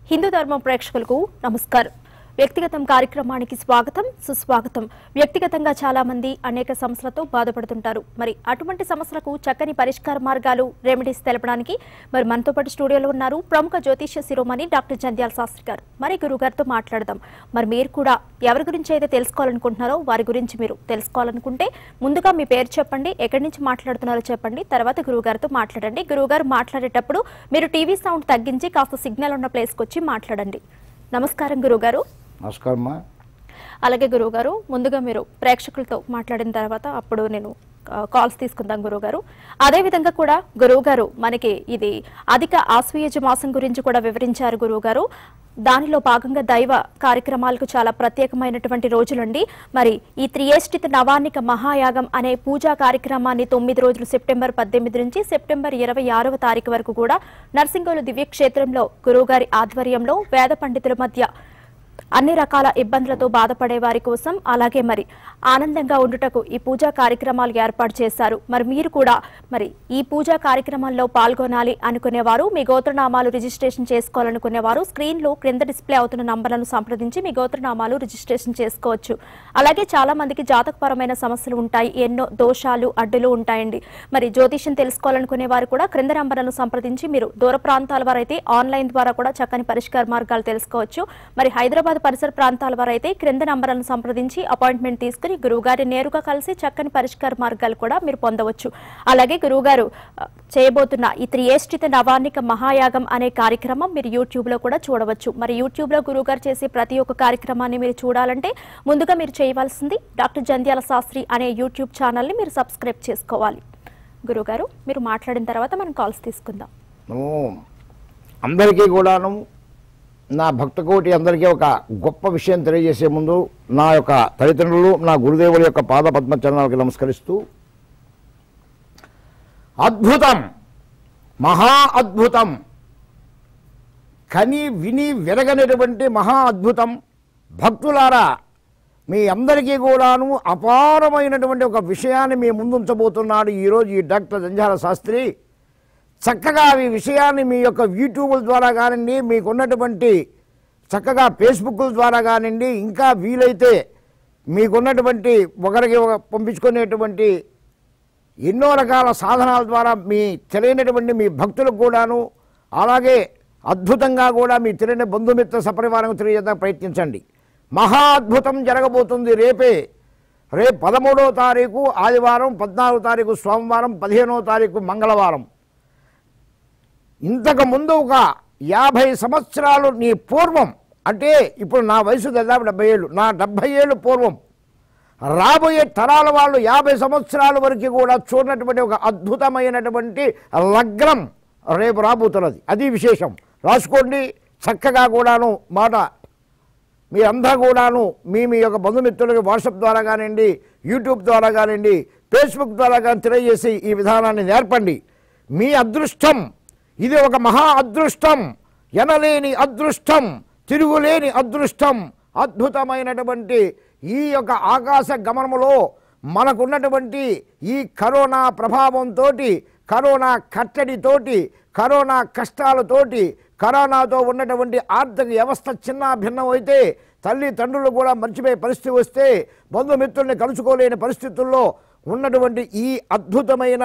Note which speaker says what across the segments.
Speaker 1: హిందూ ధర్మం ప్రేక్షకులకు నమస్కారం వ్యక్తిగతం కార్యక్రమానికి స్వాగతం సుస్వాగతం వ్యక్తిగతంగా చాలా మంది అనేక సమస్యలతో బాధపడుతుంటారు మరి అటువంటి సమస్యలకు చక్కని పరిష్కార మార్గాలు రెమెడీస్ తెలపడానికి మరి మనతో పాటు స్టూడియోలో ఉన్నారు ప్రముఖ జ్యోతిష్య శిరోమణి డాక్టర్ జంధ్యాల శాస్త్రి గారు మరి గురువు గారితో మాట్లాడదాం మరి మీరు కూడా ఎవరి గురించి అయితే తెలుసుకోవాలనుకుంటున్నారో వారి గురించి మీరు తెలుసుకోవాలనుకుంటే ముందుగా మీ పేరు చెప్పండి ఎక్కడి నుంచి మాట్లాడుతున్నారో చెప్పండి తర్వాత గురువు గారితో మాట్లాడండి గురువు గారు మాట్లాడేటప్పుడు మీరు టీవీ సౌండ్ తగ్గించి కాస్త సిగ్నల్ ఉన్న ప్లేస్కి వచ్చి మాట్లాడండి నమస్కారం గురువు గారు
Speaker 2: నమస్కారమ్మా
Speaker 1: అలాగే గురువు గారు ముందుగా మీరు ప్రేక్షకులతో మాట్లాడిన తర్వాత అప్పుడు నేను ఆ, కాల్స్ తీసుకుందాం గురువు గారు అదే విధంగా కూడా గురువు గారు మనకి ఇది అధిక ఆశ్వయుజ మాసం గురించి కూడా వివరించారు గురువు గారు దానిలో భాగంగా దైవ కార్యక్రమాలకు చాలా ప్రత్యేకమైనటువంటి రోజులండి మరి ఈ త్రియేష్టిత నవాన్నిక మహాయాగం అనే పూజా కార్యక్రమాన్ని తొమ్మిది రోజులు సెప్టెంబర్ పద్దెనిమిది నుంచి సెప్టెంబర్ ఇరవై ఆరవ తారీఖు వరకు కూడా నర్సింగోలు దివ్యక్షేత్రంలో గురువు గారి ఆధ్వర్యంలో వేద పండితుల మధ్య అన్ని రకాల ఇబ్బందులతో బాధపడే వారి కోసం అలాగే మరి ఆనందంగా ఉండుటకు ఈ పూజా కార్యక్రమాలు ఏర్పాటు చేశారు మరి మీరు కూడా మరి ఈ పూజా కార్యక్రమాల్లో పాల్గొనాలి అనుకునేవారు మీ గోత్రనామాలు రిజిస్ట్రేషన్ చేసుకోవాలనుకునేవారు స్క్రీన్ లో క్రింద డిస్ప్లే అవుతున్న నంబర్లను సంప్రదించి మీ గోత్రనామాలు రిజిస్ట్రేషన్ చేసుకోవచ్చు అలాగే చాలా మందికి జాతకపరమైన సమస్యలు ఉంటాయి ఎన్నో దోషాలు అడ్డులు ఉంటాయండి మరి జ్యోతిష్యం తెలుసుకోవాలనుకునే వారు కూడా క్రింద నంబర్లను సంప్రదించి మీరు దూర ప్రాంతాల వారైతే ఆన్లైన్ ద్వారా కూడా చక్కని పరిష్కార మార్గాలు తెలుసుకోవచ్చు మరి హైదరాబాద్ పరిసర ప్రాంతాల వారైతే క్రింద నంబర్లను సంప్రదించి అపాయింట్మెంట్ తీసుకుని గురువుగారి నేరుగా కలిసి చక్కని పరిష్కార మార్గాలు కూడా మీరు పొందవచ్చు అలాగే గురువుగారు ఆ, చేయబోతున్న ఈ త్రియేష్టిత నవాన్నిక మహాయాగం అనే కార్యక్రమం మీరు యూట్యూబ్ లో కూడా చూడవచ్చు మరి యూట్యూబ్ లో గురువుగారు చేసే ప్రతి ఒక్క కార్యక్రమాన్ని మీరు చూడాలంటే ముందుగా మీరు చేయవలసింది డాక్టర్ జంధ్యాల శాస్త్రి అనే యూట్యూబ్ ఛానల్ని మీరు సబ్స్క్రైబ్ చేసుకోవాలి గురువుగారు మీరు మాట్లాడిన తర్వాత మనం కాల్స్ తీసుకుందాం
Speaker 2: నువ్వు అందరికీ కూడాను నా భక్తకోటి అందరికీ ఒక గొప్ప విషయం తెలియజేసే ముందు నా యొక్క తల్లిదండ్రులు నా గురుదేవుల యొక్క పాద పద్మ చరణాలకు నమస్కరిస్తూ అద్భుతం మహా అద్భుతం కని విని విరగనటువంటి మహా అద్భుతం భక్తులారా మీ అందరికీ కూడాను అపారమైనటువంటి ఒక విషయాన్ని మీ ముందుంచబోతున్నాడు ఈరోజు ఈ డాక్టర్ జంజాల శాస్త్రి చక్కగా ఈ విషయాన్ని మీ యొక్క యూట్యూబ్ ద్వారా కానివ్వండి మీకున్నటువంటి చక్కగా ఫేస్బుక్ ద్వారా కానివ్వండి ఇంకా వీలైతే మీకున్నటువంటి ఒకరికి ఒక పంపించుకునేటువంటి ఎన్నో రకాల సాధనాల ద్వారా మీ తెలియనటువంటి మీ భక్తులకు కూడాను అలాగే అద్భుతంగా కూడా మీ తెలియని బంధుమిత్ర సపరివారం తెలియజేద్దాం ప్రయత్నించండి మహా అద్భుతం జరగబోతుంది రేపే రేపు పదమూడవ తారీఖు ఆదివారం పద్నాలుగో తారీఖు సోమవారం పదిహేనవ తారీఖు మంగళవారం ఇంతకు ముందు ఒక యాభై సంవత్సరాలు నీ పూర్వం అంటే ఇప్పుడు నా వయసు దాదాపు డెబ్బై ఏళ్ళు నా డెబ్బై ఏళ్ళు పూర్వం రాబోయే తరాల వాళ్ళు యాభై సంవత్సరాల వరకు కూడా చూడనటువంటి ఒక అద్భుతమైనటువంటి లగ్నం రేపు రాబోతున్నది అది విశేషం రాసుకోండి చక్కగా కూడాను మాట మీరందరూ కూడాను మీ మీ యొక్క బంధుమిత్రులకి వాట్సాప్ ద్వారా కానివ్వండి యూట్యూబ్ ద్వారా కానివ్వండి ఫేస్బుక్ ద్వారా కానీ తెలియజేసి ఈ విధానాన్ని నేర్పండి మీ అదృష్టం ఇది ఒక మహా అదృష్టం ఎనలేని అదృష్టం తిరుగులేని అదృష్టం అద్భుతమైనటువంటి ఈ యొక్క ఆకాశ గమనములో మనకున్నటువంటి ఈ కరోనా ప్రభావంతో కరోనా కట్టడితోటి కరోనా కష్టాలతోటి కరోనాతో ఉన్నటువంటి ఆర్థిక వ్యవస్థ చిన్న భిన్నం అయితే తల్లి తండ్రులు కూడా మర్చిపోయే పరిస్థితి వస్తే బంధుమిత్రుల్ని కలుసుకోలేని పరిస్థితుల్లో ఉన్నటువంటి ఈ అద్భుతమైన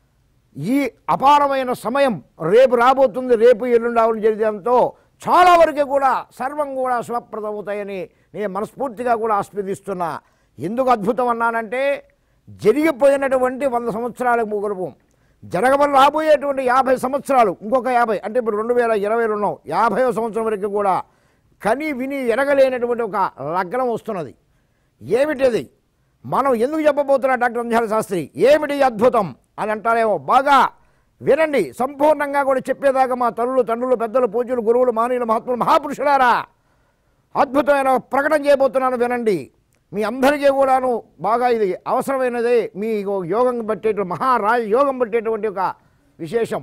Speaker 2: ఈ అపారమైన సమయం రేపు రాబోతుంది రేపు ఎల్లుండావులు జరిగేంతో చాలా వరకు కూడా సర్వం కూడా శుభప్రదమవుతాయని నేను మనస్ఫూర్తిగా కూడా ఆస్వాదిస్తున్నా ఎందుకు అద్భుతం అన్నానంటే జరిగిపోయినటువంటి వంద సంవత్సరాల ముగురుపు జరగమని రాబోయేటువంటి యాభై సంవత్సరాలు ఇంకొక యాభై అంటే ఇప్పుడు రెండు వేల ఇరవై రెండు యాభైవ సంవత్సరం వరకు కూడా కని విని ఎరగలేనటువంటి ఒక లగ్నం వస్తున్నది ఏమిటిది మనం ఎందుకు చెప్పబోతున్నా డాక్టర్ అంజాల శాస్త్రి ఏమిటి ఈ అద్భుతం అని అంటారేమో బాగా వినండి సంపూర్ణంగా కూడా చెప్పేదాకా మా తల్లులు తండ్రులు పెద్దలు పూజలు గురువులు మానవులు మహాత్ములు మహాపురుషులారా అద్భుతమైన ప్రకటన చేయబోతున్నాను వినండి మీ అందరికీ కూడాను బాగా ఇది అవసరమైనదే మీ యోగం పట్టేటువంటి మహారాజ యోగం పట్టేటువంటి ఒక విశేషం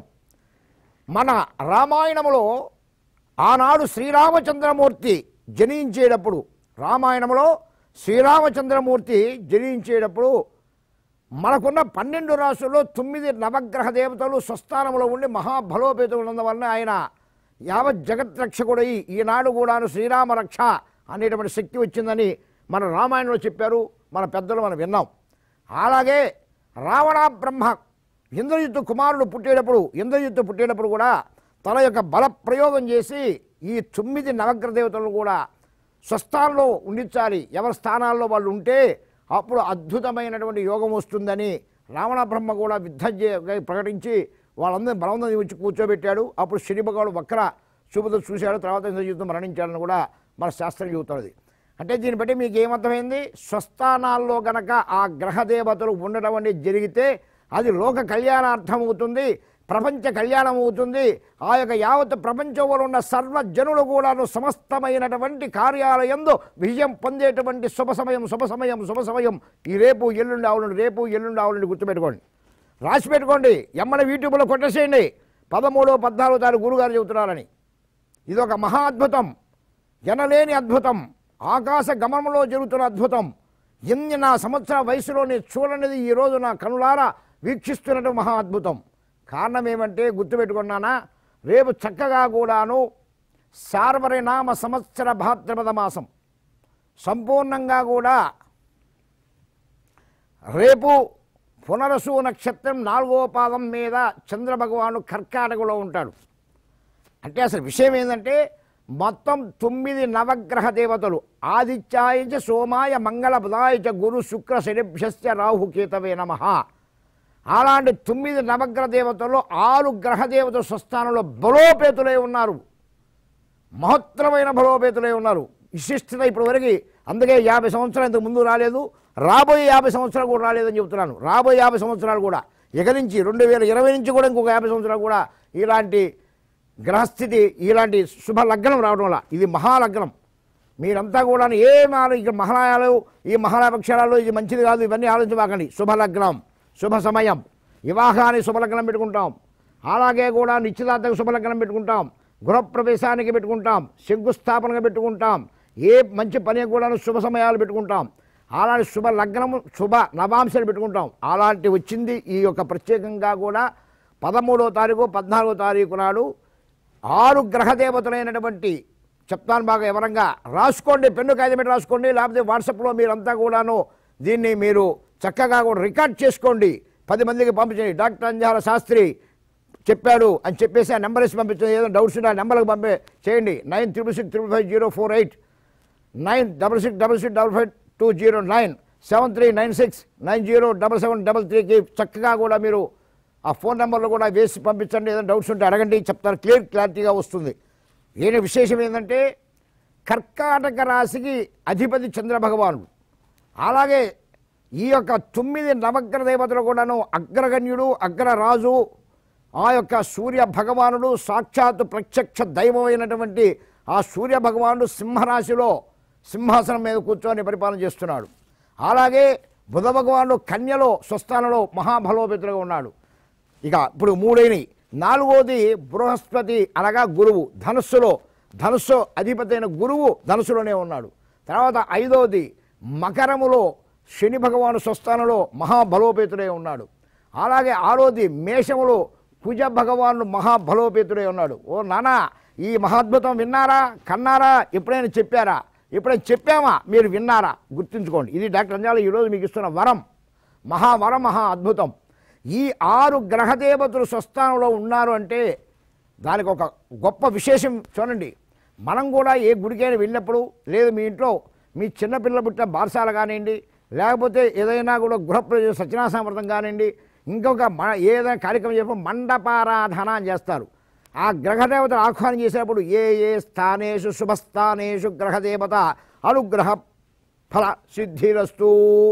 Speaker 2: మన రామాయణములో ఆనాడు శ్రీరామచంద్రమూర్తి జనించేటప్పుడు రామాయణంలో శ్రీరామచంద్రమూర్తి జనించేటప్పుడు మనకున్న పన్నెండు రాసుల్లో తొమ్మిది నవగ్రహ దేవతలు స్వస్థానంలో ఉండి మహాబలోపేతం ఉన్నందువలన ఆయన యావత్ జగత్ రక్షకుడై ఈనాడు కూడాను శ్రీరామ రక్ష అనేటువంటి శక్తి వచ్చిందని మన రామాయణంలో చెప్పారు మన పెద్దలు మనం విన్నాం అలాగే రావణ బ్రహ్మ ఇంద్రజిత్తు కుమారుడు పుట్టేటప్పుడు ఇంద్రజిత్తు పుట్టేటప్పుడు కూడా తన యొక్క బల ప్రయోగం చేసి ఈ తొమ్మిది నవగ్రహ దేవతలను కూడా స్వస్థానంలో ఉండించాలి ఎవరి స్థానాల్లో వాళ్ళు ఉంటే అప్పుడు అద్భుతమైనటువంటి యోగం వస్తుందని రావణ బ్రహ్మ కూడా యుద్ధం చే ప్రకటించి వాళ్ళందరినీ బలవంతం వచ్చి కూర్చోబెట్టాడు అప్పుడు శని భగవాడు వక్ర చూపుతో చూశాడు తర్వాత ఇంద్రజిత్తు మరణించాడని కూడా మన శాస్త్రం చెబుతున్నది అంటే దీన్ని బట్టి మీకు ఏమర్థమైంది స్వస్థానాల్లో గనక ఆ గ్రహ దేవతలు ఉండడం అనేది జరిగితే అది లోక కళ్యాణార్థం అవుతుంది ప్రపంచ కళ్యాణం అవుతుంది ఆ యొక్క యావత్ ప్రపంచంలో ఉన్న సర్వ జనులు కూడాను సమస్తమైనటువంటి కార్యాలయంలో విజయం పొందేటువంటి శుభ సమయం శుభ సమయం శుభ సమయం ఈ రేపు ఎల్లుండి ఆవులండి రేపు ఎల్లుండి ఆవులండి గుర్తుపెట్టుకోండి రాసి పెట్టుకోండి ఎమ్మని యూట్యూబ్లో కొట్టేసేయండి పదమూడో పద్నాలుగో తారీఖు గురుగారు చెబుతున్నారని ఇది ఒక మహా అద్భుతం ఎనలేని అద్భుతం ఆకాశ గమనంలో జరుగుతున్న అద్భుతం ఎన్ని నా సంవత్సర వయసులో నేను చూడనిది ఈరోజు నా కనులారా వీక్షిస్తున్నట్టు మహా అద్భుతం కారణం ఏమంటే గుర్తుపెట్టుకున్నానా రేపు చక్కగా కూడాను సార్వరినామ సంవత్సర భాద్రపద మాసం సంపూర్ణంగా కూడా రేపు పునరసు నక్షత్రం నాలుగో పాదం మీద చంద్రభగవాను కర్కాటకలో ఉంటాడు అంటే అసలు విషయం ఏంటంటే మొత్తం తొమ్మిది నవగ్రహ దేవతలు ఆదిత్యాయ సోమాయ మంగళ బుధాయ చ గురు శుక్ర శనిభ్యస్య రాహుకేతవే నమ అలాంటి తొమ్మిది నవగ్రహ దేవతలు ఆరు గ్రహ దేవతల స్వస్థానంలో బలోపేతులై ఉన్నారు మహత్తరమైన బలోపేతులై ఉన్నారు విశిష్టత ఇప్పటి వరకు అందుకే యాభై సంవత్సరాలు ఇంతకు ముందు రాలేదు రాబోయే యాభై సంవత్సరాలు కూడా రాలేదని చెప్తున్నాను రాబోయే యాభై సంవత్సరాలు కూడా ఇక నుంచి రెండు వేల ఇరవై నుంచి కూడా ఇంకొక యాభై సంవత్సరాలు కూడా ఇలాంటి గ్రహస్థితి ఇలాంటి శుభ లగ్నం రావడం వల్ల ఇది మహాలగ్నం మీరంతా కూడా ఏ మాలు ఇక మహాలయాలు ఈ మహాలయపక్షాలలో ఇది మంచిది కాదు ఇవన్నీ ఆలోచించబాకండి శుభలగ్నం శుభ సమయం వివాహానికి శుభలగ్నం పెట్టుకుంటాం అలాగే కూడా నిశ్చితార్థకు శుభలగ్నం పెట్టుకుంటాం గృహప్రవేశానికి పెట్టుకుంటాం శంకుస్థాపనగా పెట్టుకుంటాం ఏ మంచి పని కూడా శుభ సమయాలు పెట్టుకుంటాం అలాంటి శుభ లగ్నము శుభ నవాంశాలు పెట్టుకుంటాం అలాంటి వచ్చింది ఈ యొక్క ప్రత్యేకంగా కూడా పదమూడవ తారీఖు పద్నాలుగో తారీఖు నాడు ఆరు గ్రహదేవతలైనటువంటి చెప్తాను బాగా వివరంగా రాసుకోండి పెన్ను కాగితం పెట్టి రాసుకోండి లేకపోతే వాట్సాప్లో మీరంతా కూడాను దీన్ని మీరు చక్కగా కూడా రికార్డ్ చేసుకోండి పది మందికి పంపించండి డాక్టర్ అంజాల శాస్త్రి చెప్పాడు అని చెప్పేసి ఆ నెంబర్ వేసి పంపించండి ఏదో డౌట్స్ ఉంటే ఆ నెంబర్కి పంపే చేయండి nine triple six triple five zero four eight nine double six double six double five two zero nine seven three nine six nine zero double seven double త్రీకి చక్కగా కూడా మీరు ఆ ఫోన్ నెంబర్లో కూడా వేసి పంపించండి ఏదైనా డౌట్స్ ఉంటే అడగండి చెప్తారు క్లియర్ క్లారిటీగా వస్తుంది ఏని విశేషం ఏంటంటే కర్కాటక రాశికి అధిపతి చంద్రభగవానుడు అలాగే ఈ యొక్క తొమ్మిది నవగ్రహ దేవతలు కూడాను అగ్రగణ్యుడు అగ్రరాజు ఆ యొక్క సూర్య భగవానుడు సాక్షాత్ ప్రత్యక్ష దైవమైనటువంటి ఆ సూర్య భగవానుడు సింహరాశిలో సింహాసనం మీద కూర్చొని పరిపాలన చేస్తున్నాడు అలాగే బుధ భగవానుడు కన్యలో స్వస్థానంలో మహాబలోపేతులుగా ఉన్నాడు ఇక ఇప్పుడు మూడైనవి నాలుగోది బృహస్పతి అనగా గురువు ధనుస్సులో ధనుస్సు అధిపతి అయిన గురువు ధనుస్సులోనే ఉన్నాడు తర్వాత ఐదోది మకరములో శని భగవాను స్వస్థానంలో మహాబలోపేతుడై ఉన్నాడు అలాగే ఆరోది మేషములో కుజ భగవాను మహాబలోపేతుడై ఉన్నాడు ఓ నానా ఈ మహాద్భుతం విన్నారా కన్నారా ఎప్పుడైనా చెప్పారా ఎప్పుడైనా చెప్పామా మీరు విన్నారా గుర్తుంచుకోండి ఇది డాక్టర్ అంజాల ఈరోజు మీకు ఇస్తున్న వరం మహావరం మహా అద్భుతం ఈ ఆరు గ్రహదేవతలు స్వస్థానంలో ఉన్నారు అంటే దానికి ఒక గొప్ప విశేషం చూడండి మనం కూడా ఏ గుడికైనా వెళ్ళినప్పుడు లేదు మీ ఇంట్లో మీ చిన్నపిల్ల పుట్టిన బారసాల కానివ్వండి లేకపోతే ఏదైనా కూడా గృహప్రవేశ సత్యనారాయణ కానివ్వండి ఇంకొక మన ఏదైనా కార్యక్రమం చెప్పి మండపారాధన అని చేస్తారు ఆ గ్రహదేవతలు ఆహ్వానం చేసేటప్పుడు ఏ ఏ స్థానేషు శుభస్థానేషు గ్రహదేవత అనుగ్రహ ఫల సిద్ధిరస్తూ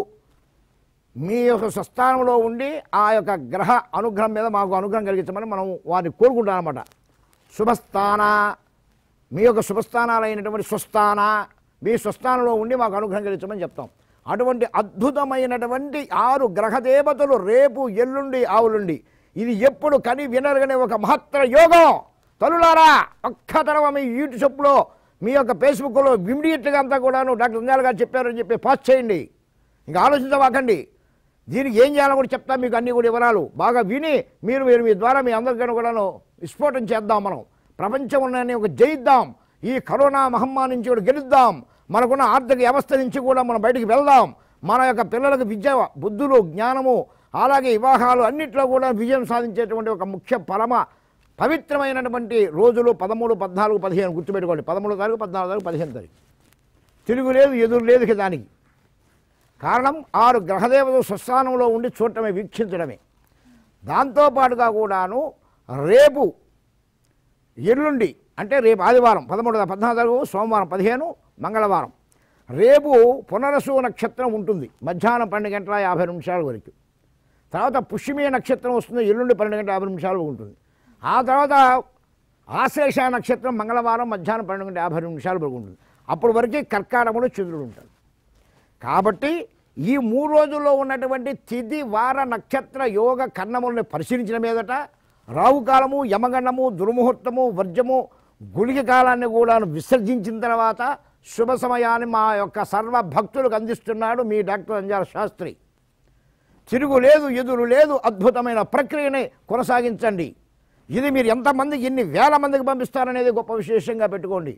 Speaker 2: మీ యొక్క స్వస్థానంలో ఉండి ఆ యొక్క గ్రహ అనుగ్రహం మీద మాకు అనుగ్రహం కలిగించమని మనం వారిని కోరుకుంటాం అనమాట శుభస్థాన మీ యొక్క శుభస్థానాలైనటువంటి స్వస్థాన మీ స్వస్థానంలో ఉండి మాకు అనుగ్రహం కలిగించమని చెప్తాం అటువంటి అద్భుతమైనటువంటి ఆరు గ్రహదేవతలు రేపు ఎల్లుండి ఆవులుండి ఇది ఎప్పుడు కని వినరగనే ఒక మహత్తర యోగం తల్లులారా ఒక్క తరవ మీ యూట్యూబ్లో మీ యొక్క ఫేస్బుక్లో ఇమ్మీడియట్గా అంతా కూడాను డాక్టర్ ఇంజాల్ గారు చెప్పారని చెప్పి పాస్ చేయండి ఇంకా ఆలోచించవాకండి దీనికి ఏం చేయాలో కూడా చెప్తా మీకు అన్ని కూడా వివరాలు బాగా విని మీరు మీరు మీ ద్వారా మీ అందరికీ కూడాను విస్ఫోటం చేద్దాం మనం ప్రపంచంలోనే ఒక జయిద్దాం ఈ కరోనా మహమ్మారి నుంచి కూడా గెలుద్దాం మనకున్న ఆర్థిక వ్యవస్థ నుంచి కూడా మనం బయటికి వెళ్దాం మన యొక్క పిల్లలకు విద్య బుద్ధులు జ్ఞానము అలాగే వివాహాలు అన్నిట్లో కూడా విజయం సాధించేటువంటి ఒక ముఖ్య పరమ పవిత్రమైనటువంటి రోజులు పదమూడు పద్నాలుగు పదిహేను గుర్తుపెట్టుకోండి పదమూడో తారీఖు పద్నాలుగు తారీఖు పదిహేను తారీఖు తిరుగు లేదు ఎదురు లేదు ఇక దానికి కారణం ఆరు గ్రహదేవతలు స్వస్థానంలో ఉండి చూడటమే వీక్షించడమే దాంతోపాటుగా కూడాను రేపు ఎల్లుండి అంటే రేపు ఆదివారం పదమూడు పద్నాలుగు సోమవారం పదిహేను మంగళవారం రేపు పునరసు నక్షత్రం ఉంటుంది మధ్యాహ్నం పన్నెండు గంటల యాభై నిమిషాల వరకు తర్వాత పుష్యమీ నక్షత్రం వస్తుంది ఎల్లుండి పన్నెండు గంటల యాభై నిమిషాలు ఉంటుంది ఆ తర్వాత ఆశ్లేష నక్షత్రం మంగళవారం మధ్యాహ్నం పన్నెండు గంటల యాభై నిమిషాలు వరకు ఉంటుంది అప్పటి వరకే కర్కాటములు చంద్రుడు ఉంటాడు కాబట్టి ఈ మూడు రోజుల్లో ఉన్నటువంటి తిథి వార నక్షత్ర యోగ కన్నములను పరిశీలించిన మీదట రావుకాలము యమగండము దుర్ముహూర్తము వర్జము గుళిక కాలాన్ని కూడా విసర్జించిన తర్వాత శుభ సమయాన్ని మా యొక్క సర్వ భక్తులకు అందిస్తున్నాడు మీ డాక్టర్ అంజాల శాస్త్రి తిరుగు లేదు ఎదురు లేదు అద్భుతమైన ప్రక్రియని కొనసాగించండి ఇది మీరు ఎంతమంది ఎన్ని వేల మందికి పంపిస్తారనేది గొప్ప విశేషంగా పెట్టుకోండి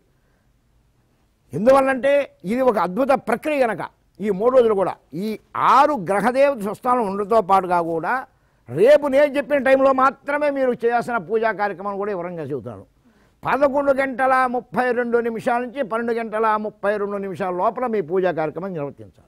Speaker 2: ఎందువల్లంటే ఇది ఒక అద్భుత ప్రక్రియ కనుక ఈ మూడు రోజులు కూడా ఈ ఆరు గ్రహదేవత స్వస్థానం ఉండటంతో పాటుగా కూడా రేపు నేను చెప్పిన టైంలో మాత్రమే మీరు చేయాల్సిన పూజా కార్యక్రమాన్ని కూడా వివరంగా చెబుతాను పదకొండు గంటల ముప్పై రెండు నిమిషాల నుంచి పన్నెండు గంటల ముప్పై రెండు నిమిషాల లోపల మీ పూజా కార్యక్రమం నిర్వర్తించాలి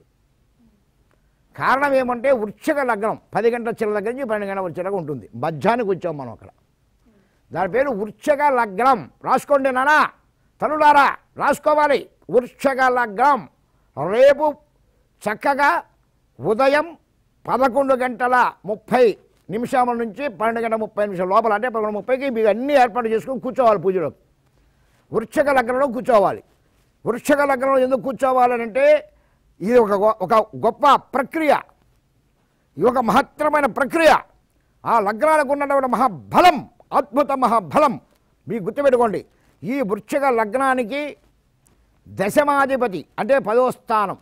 Speaker 2: కారణం ఏమంటే వృక్షక లగ్నం పది గంటల చిల్ల దగ్గర నుంచి పన్నెండు గంటల వచ్చేలాగా ఉంటుంది మధ్యాహ్నానికి వచ్చాం మనం అక్కడ దాని పేరు వృక్షక లగ్నం రాసుకోండి నానా తనులారా రాసుకోవాలి వృక్షక లగ్నం రేపు చక్కగా ఉదయం పదకొండు గంటల ముప్పై నిమిషాల నుంచి పన్నెండు గంటల ముప్పై నిమిషాల లోపల అంటే పదకొండు ముప్పైకి మీకు అన్ని ఏర్పాటు చేసుకుని కూర్చోవాలి పూజలో వృక్షక లగ్నంలో కూర్చోవాలి వృక్షక లగ్నంలో ఎందుకు కూర్చోవాలంటే ఇది ఒక గొ- ఒక గొప్ప ప్రక్రియ ఇది ఒక మహత్తరమైన ప్రక్రియ ఆ లగ్నాలకు ఉన్నటువంటి మహాబలం అద్భుత మహాబలం మీకు గుర్తుపెట్టుకోండి ఈ వృక్షక లగ్నానికి దశమాధిపతి అంటే పదో స్థానం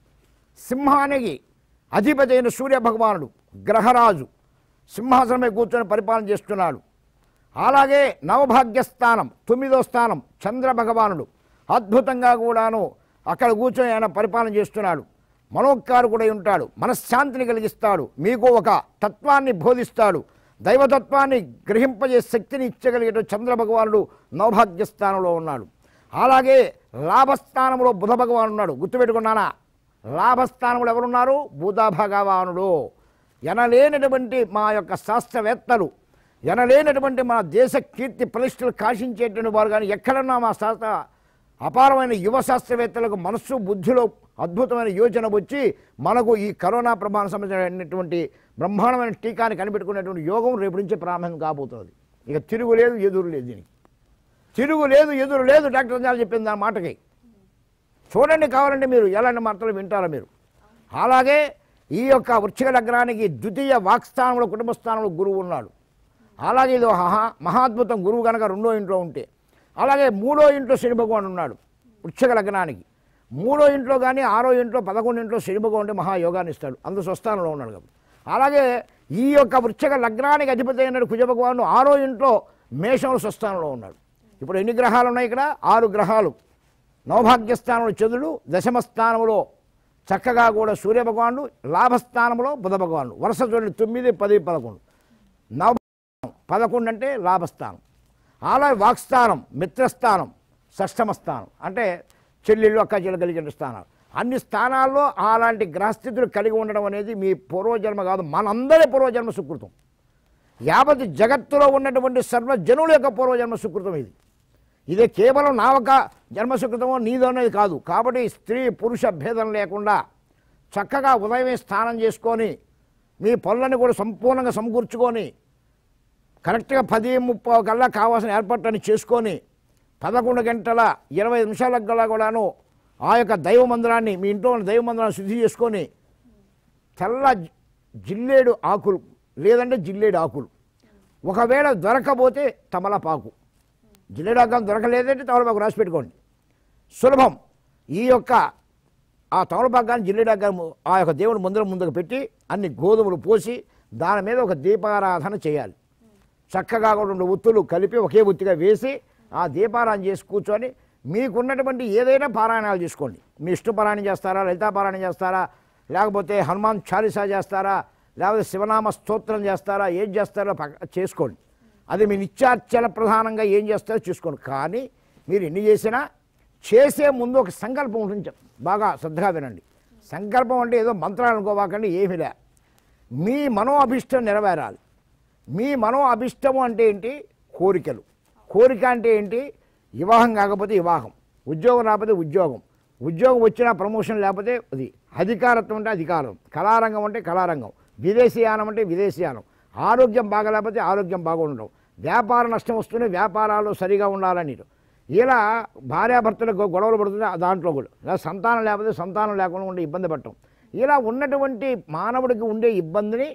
Speaker 2: సింహానికి అధిపతి అయిన సూర్య భగవానుడు గ్రహరాజు సింహాసనమే కూర్చొని పరిపాలన చేస్తున్నాడు అలాగే నవభాగ్య స్థానం తొమ్మిదో స్థానం చంద్ర భగవానుడు అద్భుతంగా కూడాను అక్కడ కూర్చొని ఆయన పరిపాలన చేస్తున్నాడు మనోత్కారకుడై ఉంటాడు మనశ్శాంతిని కలిగిస్తాడు మీకు ఒక తత్వాన్ని బోధిస్తాడు దైవతత్వాన్ని గ్రహింపజే శక్తిని ఇచ్చగలిగే చంద్ర భగవానుడు నవభాగ్య స్థానంలో ఉన్నాడు అలాగే లాభస్థానంలో బుధ భగవానుడు ఉన్నాడు గుర్తుపెట్టుకున్నానా లాభస్థానంలో ఎవరున్నారు బుధ భగవానుడు ఎనలేనటువంటి మా యొక్క శాస్త్రవేత్తలు ఎనలేనటువంటి మన దేశ కీర్తి ప్రతిష్టలు కాశించేటువంటి వారు కానీ ఎక్కడన్నా మా శాస్త్ర అపారమైన యువ శాస్త్రవేత్తలకు మనస్సు బుద్ధిలో అద్భుతమైన యోచన వచ్చి మనకు ఈ కరోనా ప్రభావం సంబంధించినటువంటి బ్రహ్మాండమైన టీకాని కనిపెట్టుకునేటువంటి యోగం రేపు నుంచి ప్రారంభం కాబోతున్నది ఇక తిరుగు లేదు ఎదురు లేదు దీనికి తిరుగు లేదు ఎదురు లేదు డాక్టర్ అంజాలు చెప్పింది ఆ మాటకి చూడండి కావాలంటే మీరు ఎలాంటి మాటలు వింటారో మీరు అలాగే ఈ యొక్క వృక్షిక లగ్నానికి ద్వితీయ వాక్స్థానంలో కుటుంబ స్థానంలో గురువు ఉన్నాడు అలాగే ఇది ఒక మహా మహాద్భుతం గురువు కనుక రెండో ఇంట్లో ఉంటే అలాగే మూడో ఇంట్లో శని భగవాన్ ఉన్నాడు వృక్షిక లగ్నానికి మూడో ఇంట్లో కానీ ఆరో ఇంట్లో పదకొండు ఇంట్లో శని భగవాన్ ఉంటే మహాయోగాన్ని ఇస్తాడు అందు స్వస్థానంలో ఉన్నాడు కాబట్టి అలాగే ఈ యొక్క వృక్షక లగ్నానికి అధిపతి అయిన కుజ భగవాను ఆరో ఇంట్లో మేషంలో స్వస్థానంలో ఉన్నాడు ఇప్పుడు ఎన్ని గ్రహాలు ఉన్నాయి ఇక్కడ ఆరు గ్రహాలు నవభాగ్యస్థానంలో చంద్రుడు దశమ స్థానంలో చక్కగా కూడా సూర్య భగవానుడు లాభస్థానంలో బుధ భగవానుడు వరుస చూడండి తొమ్మిది పది పదకొండు నవ పదకొండు అంటే లాభస్థానం అలాగే వాక్స్థానం మిత్రస్థానం షష్టమ స్థానం అంటే చెల్లెళ్ళు అక్క చెల్లెలు కలిగిన స్థానాలు అన్ని స్థానాల్లో అలాంటి గ్రహస్థితులు కలిగి ఉండడం అనేది మీ పూర్వజన్మ కాదు మనందరి పూర్వజన్మ సుకృతం యావత్ జగత్తులో ఉన్నటువంటి సర్వజనుల యొక్క పూర్వజన్మ సుకృతం ఇది ఇదే కేవలం నా ఒక జన్మ సుకృతమో నీదో అనేది కాదు కాబట్టి స్త్రీ పురుష భేదం లేకుండా చక్కగా ఉదయమే స్నానం చేసుకొని మీ పనులను కూడా సంపూర్ణంగా సమకూర్చుకొని కరెక్ట్గా పది ముప్పై కల్లా కావాల్సిన ఏర్పాట్లని చేసుకొని పదకొండు గంటల ఇరవై నిమిషాల కల్లా కూడాను ఆ యొక్క దైవ మందిరాన్ని మీ ఇంట్లో ఉన్న దైవ మందిరాన్ని శుద్ధి చేసుకొని తెల్ల జి- జిల్లేడు ఆకులు లేదంటే జిల్లేడు ఆకులు ఒకవేళ దొరకపోతే తమలపాకు జిల్లేడు ఆకు దొరకలేదంటే తమలపాకు రాసి పెట్టుకోండి సులభం ఈ యొక్క ఆ తమలపాకాన్ని జిల్లేడాకాన్ని ఆ యొక్క దేవుని మందిరం ముందుకు పెట్టి అన్ని గోధుమలు పోసి దాని మీద ఒక దీపారాధన చేయాలి చక్కగా కూడా రెండు ఒత్తులు కలిపి ఒకే ఒత్తిగా వేసి ఆ దీపారాయణ చేసి కూర్చొని మీకున్నటువంటి ఏదైనా పారాయణాలు చేసుకోండి మీ ఇష్ట పారాయణం చేస్తారా లలితా పారాయణం చేస్తారా లేకపోతే హనుమాన్ చాలీసా చేస్తారా లేకపోతే శివనామ స్తోత్రం చేస్తారా ఏం చేస్తారో పక్క చేసుకోండి అది మీ నిత్యార్చన ప్రధానంగా ఏం చేస్తారో చూసుకోండి కానీ మీరు ఎన్ని చేసినా చేసే ముందు ఒక సంకల్పం ఉంటుంది బాగా శ్రద్ధగా వినండి సంకల్పం అంటే ఏదో మంత్రాలు అనుకోవాకండి ఏమీ లే మీ మనో అభిష్టం నెరవేరాలి మీ మనో అభిష్టము అంటే ఏంటి కోరికలు కోరిక అంటే ఏంటి వివాహం కాకపోతే వివాహం ఉద్యోగం రాకపోతే ఉద్యోగం ఉద్యోగం వచ్చినా ప్రమోషన్ లేకపోతే అది అధికారత్వం అంటే అధికారం కళారంగం అంటే కళారంగం విదేశీయానం అంటే విదేశీయానం ఆరోగ్యం బాగలేకపోతే ఆరోగ్యం బాగుండడం వ్యాపార నష్టం వస్తూనే వ్యాపారాలు సరిగా ఉండాలని ఇలా భార్యాభర్తలకు గొడవలు పడుతుంది దాంట్లో కూడా లేదా సంతానం లేకపోతే సంతానం లేకుండా ఉండే ఇబ్బంది పడటం ఇలా ఉన్నటువంటి మానవుడికి ఉండే ఇబ్బందిని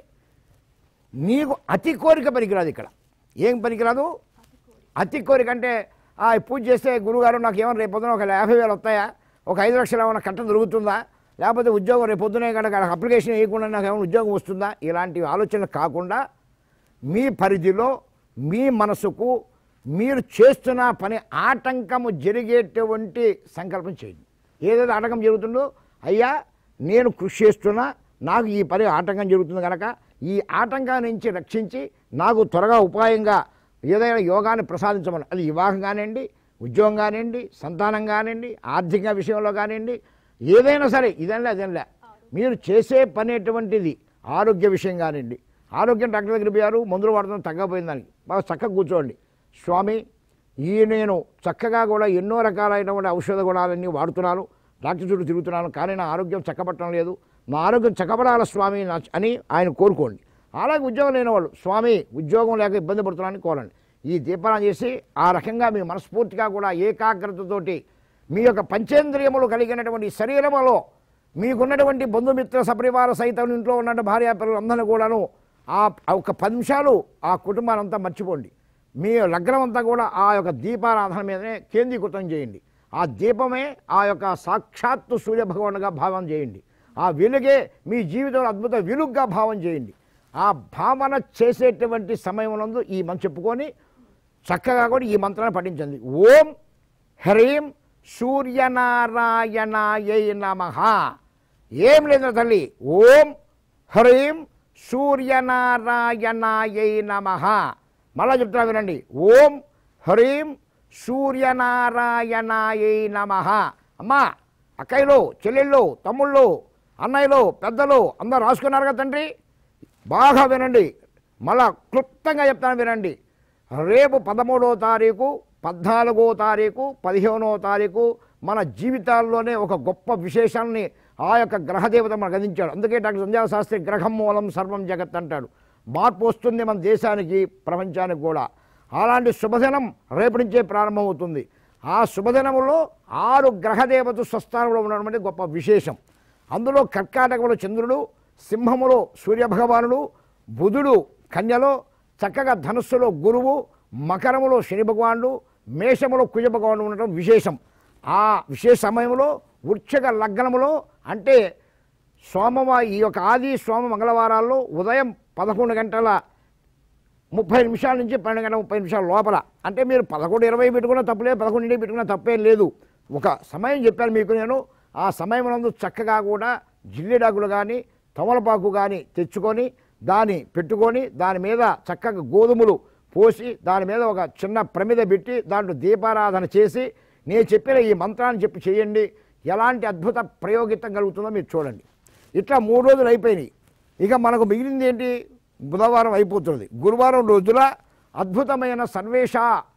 Speaker 2: నీకు అతి కోరిక పనికిరాదు ఇక్కడ ఏం పనికిరాదు అతి కోరిక అంటే "ఆ, ఈ పూజ చేస్తే గురుగారు నాకు ఏమైనా రేపు పొద్దున ఒక యాభై వేలు వస్తాయా ఒక ఐదు లక్షలు ఏమైనా కట్ట దొరుకుతుందా లేకపోతే ఉద్యోగం రేపు పొద్దునే కనుక అప్లికేషన్ వేయకుండా నాకు ఏమైనా ఉద్యోగం వస్తుందా ఇలాంటి ఆలోచనలు కాకుండా మీ పరిధిలో మీ మనసుకు మీరు చేస్తున్న పని ఆటంకము జరిగేటువంటి సంకల్పం చేయండి ఏదైతే ఆటంకం జరుగుతుందో అయ్యా నేను కృషి చేస్తున్నా నాకు ఈ పని ఆటంకం జరుగుతుంది కనుక ఈ ఆటంకాన్ని నుంచి రక్షించి నాకు త్వరగా ఉపాయంగా ఏదైనా యోగాన్ని ప్రసాదించమని అది వివాహం కానివ్వండి ఉద్యోగం కానివ్వండి సంతానం కానివ్వండి ఆర్థిక విషయంలో కానివ్వండి ఏదైనా సరే ఇదనిలే అదనిలే మీరు చేసే పని ఎటువంటిది ఆరోగ్య విషయం కానివ్వండి ఆరోగ్యం డాక్టర్ దగ్గర పోయారు మందులు వాడుతున్న తగ్గపోయింది దానికి బాగా చక్కగా కూర్చోండి స్వామి ఈ నేను చక్కగా కూడా ఎన్నో రకాలైనటువంటి ఔషధ గుణాలన్నీ వాడుతున్నాను డాక్టర్ చుట్టూ తిరుగుతున్నాను కానీ నా ఆరోగ్యం చక్కబట్టడం లేదు నా ఆరోగ్యం చక్కబడాల స్వామి నా- అని ఆయన కోరుకోండి అలాగే ఉద్యోగం లేని వాళ్ళు స్వామి ఉద్యోగం లేక ఇబ్బంది పడుతున్నానని కోరండి ఈ దీపారాయణ చేసి ఆ రకంగా మీ మనస్ఫూర్తిగా కూడా ఏకాగ్రతతోటి మీ యొక్క పంచేంద్రియములు కలిగినటువంటి శరీరములో మీకున్నటువంటి బంధుమిత్ర సపరివార సైతం ఇంట్లో ఉన్న భార్య పిల్లలందరినీ కూడాను ఆ ఆ ఒక పది నిమిషాలు ఆ కుటుంబాన్ని అంతా మర్చిపోండి మీ లగ్నం అంతా కూడా ఆ యొక్క దీపారాధన మీదనే కేంద్రీకృతం చేయండి ఆ దీపమే ఆ యొక్క సాక్షాత్తు సూర్య భగవానుగా భావం చేయండి ఆ వెలుగే మీ జీవితంలో అద్భుత వెలుగుగా భావం చేయండి ఆ భావన చేసేటువంటి సమయమునందు ఈ మనం చెప్పుకొని చక్కగా కూడా ఈ మంత్రాన్ని పఠించండి ఓం హ్రీం సూర్యనారాయణాయ నమ ఏం లేదు తల్లి ఓం హ్రీం సూర్యనారాయణాయ నమ మళ్ళా చెప్తున్నా వినండి ఓం హ్రీం సూర్యనారాయణాయ నమ అమ్మా అక్కయ్యలు చెల్లెళ్ళు తమ్ముళ్ళు అన్నయ్యలు పెద్దలు అందరూ రాసుకున్నారు కదా తండ్రి బాగా వినండి మళ్ళా క్లుప్తంగా చెప్తాను వినండి రేపు పదమూడో తారీఖు పద్నాలుగో తారీఖు పదిహేనో తారీఖు మన జీవితాల్లోనే ఒక గొప్ప విశేషాన్ని ఆ యొక్క గ్రహదేవత మనకు అందించాడు అందుకే డాక్టర్ సంజయ శాస్త్రి గ్రహం మూలం సర్వం జగత్ అంటాడు మార్పు వస్తుంది మన దేశానికి ప్రపంచానికి కూడా అలాంటి శుభదినం రేపు నుంచే ప్రారంభమవుతుంది ఆ శుభదినములో ఆరు గ్రహదేవత స్వస్థానంలో ఉండడం అనేది గొప్ప విశేషం అందులో కర్కాటకములో చంద్రుడు సింహములో సూర్యభగవానుడు బుధుడు కన్యలో చక్కగా ధనుస్సులో గురువు మకరములో శని భగవానుడు మేషములో కుజ భగవానుడు ఉండటం విశేషం ఆ విశేష సమయంలో వృక్షక లగ్నములో అంటే సోమవ ఈ యొక్క ఆది సోమ మంగళవారాల్లో ఉదయం పదకొండు గంటల ముప్పై నిమిషాల నుంచి పన్నెండు గంటల ముప్పై నిమిషాల లోపల అంటే మీరు పదకొండు ఇరవై పెట్టుకున్నా తప్పులేదు పదకొండు ఇంటికి పెట్టుకున్నా తప్పేం లేదు ఒక సమయం చెప్పాను మీకు నేను ఆ సమయం నందు చక్కగా కూడా జిల్లిడాకులు కానీ తమలపాకు కానీ తెచ్చుకొని దాన్ని పెట్టుకొని దాని మీద చక్కగా గోధుమలు పోసి దాని మీద ఒక చిన్న ప్రమిద పెట్టి దాంట్లో దీపారాధన చేసి నేను చెప్పిన ఈ మంత్రాన్ని చెప్పి చేయండి ఎలాంటి అద్భుత ప్రయోగితం కలుగుతుందో మీరు చూడండి ఇట్లా మూడు రోజులు అయిపోయినాయి ఇక మనకు మిగిలింది ఏంటి బుధవారం అయిపోతున్నది గురువారం రోజుల అద్భుతమైన సర్వేష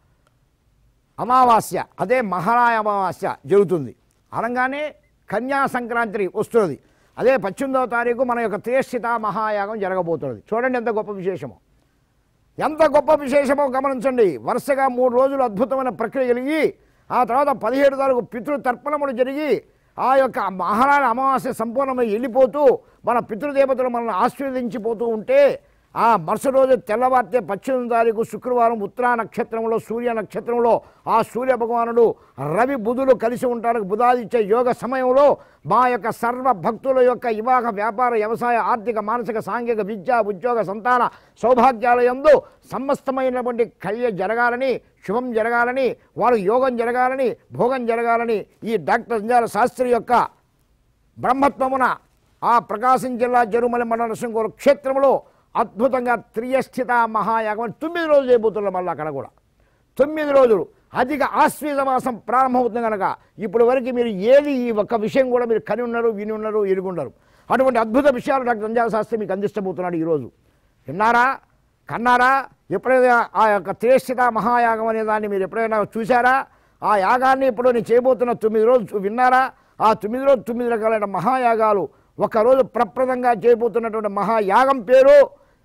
Speaker 2: అమావాస్య అదే మహారాయ అమావాస్య జరుగుతుంది అనగానే కన్యా సంక్రాంతి వస్తున్నది అదే పద్దెనిమిదవ తారీఖు మన యొక్క త్రేషిత మహాయాగం జరగబోతున్నది చూడండి ఎంత గొప్ప విశేషమో ఎంత గొప్ప విశేషమో గమనించండి వరుసగా మూడు రోజులు అద్భుతమైన ప్రక్రియ జరిగి ఆ తర్వాత పదిహేడు తారీఖు పితృతర్పణములు జరిగి ఆ యొక్క మహారాణ అమావాస్య సంపూర్ణమై వెళ్ళిపోతూ మన పితృదేవతలు మనల్ని ఆశీర్వదించిపోతూ ఉంటే ఆ మరుసటి రోజు తెల్లవారితే పద్దెనిమిది తారీఖు శుక్రవారం ఉత్తరా నక్షత్రంలో సూర్య నక్షత్రంలో ఆ సూర్య భగవానుడు రవి బుధులు కలిసి ఉంటారు బుధాదిత్య యోగ సమయంలో మా యొక్క సర్వ భక్తుల యొక్క వివాహ వ్యాపార వ్యవసాయ ఆర్థిక మానసిక సాంఘిక విద్య ఉద్యోగ సంతాన సౌభాగ్యాలయందు సమస్తమైనటువంటి కళ్య జరగాలని శుభం జరగాలని వారు యోగం జరగాలని భోగం జరగాలని ఈ డాక్టర్ సంజాల శాస్త్రి యొక్క బ్రహ్మత్వమున ఆ ప్రకాశం జిల్లా జరుమల మండల నరసింహగూరు క్షేత్రంలో అద్భుతంగా త్రియస్థిత మహాయాగం అని తొమ్మిది రోజులు చేయబోతున్నాం మళ్ళీ అక్కడ కూడా తొమ్మిది రోజులు అధిక ఆశ్వీజ మాసం ప్రారంభమవుతుంది కనుక ఇప్పుడు వరకు మీరు ఏది ఈ ఒక్క విషయం కూడా మీరు కని ఉన్నారు విని ఉన్నారు ఎరుగున్నారు అటువంటి అద్భుత విషయాలు డాక్టర్ సంజాల శాస్త్రి మీకు అందిస్తబోతున్నాడు ఈరోజు విన్నారా కన్నారా ఎప్పుడైనా ఆ యొక్క త్రేష్ఠిత మహాయాగం అనే దాన్ని మీరు ఎప్పుడైనా చూసారా ఆ యాగాన్ని ఇప్పుడు నేను చేయబోతున్న తొమ్మిది రోజులు చూ- విన్నారా ఆ తొమ్మిది రోజులు తొమ్మిది రకాలైన మహాయాగాలు ఒకరోజు ప్రప్రదంగా చేయబోతున్నటువంటి మహాయాగం పేరు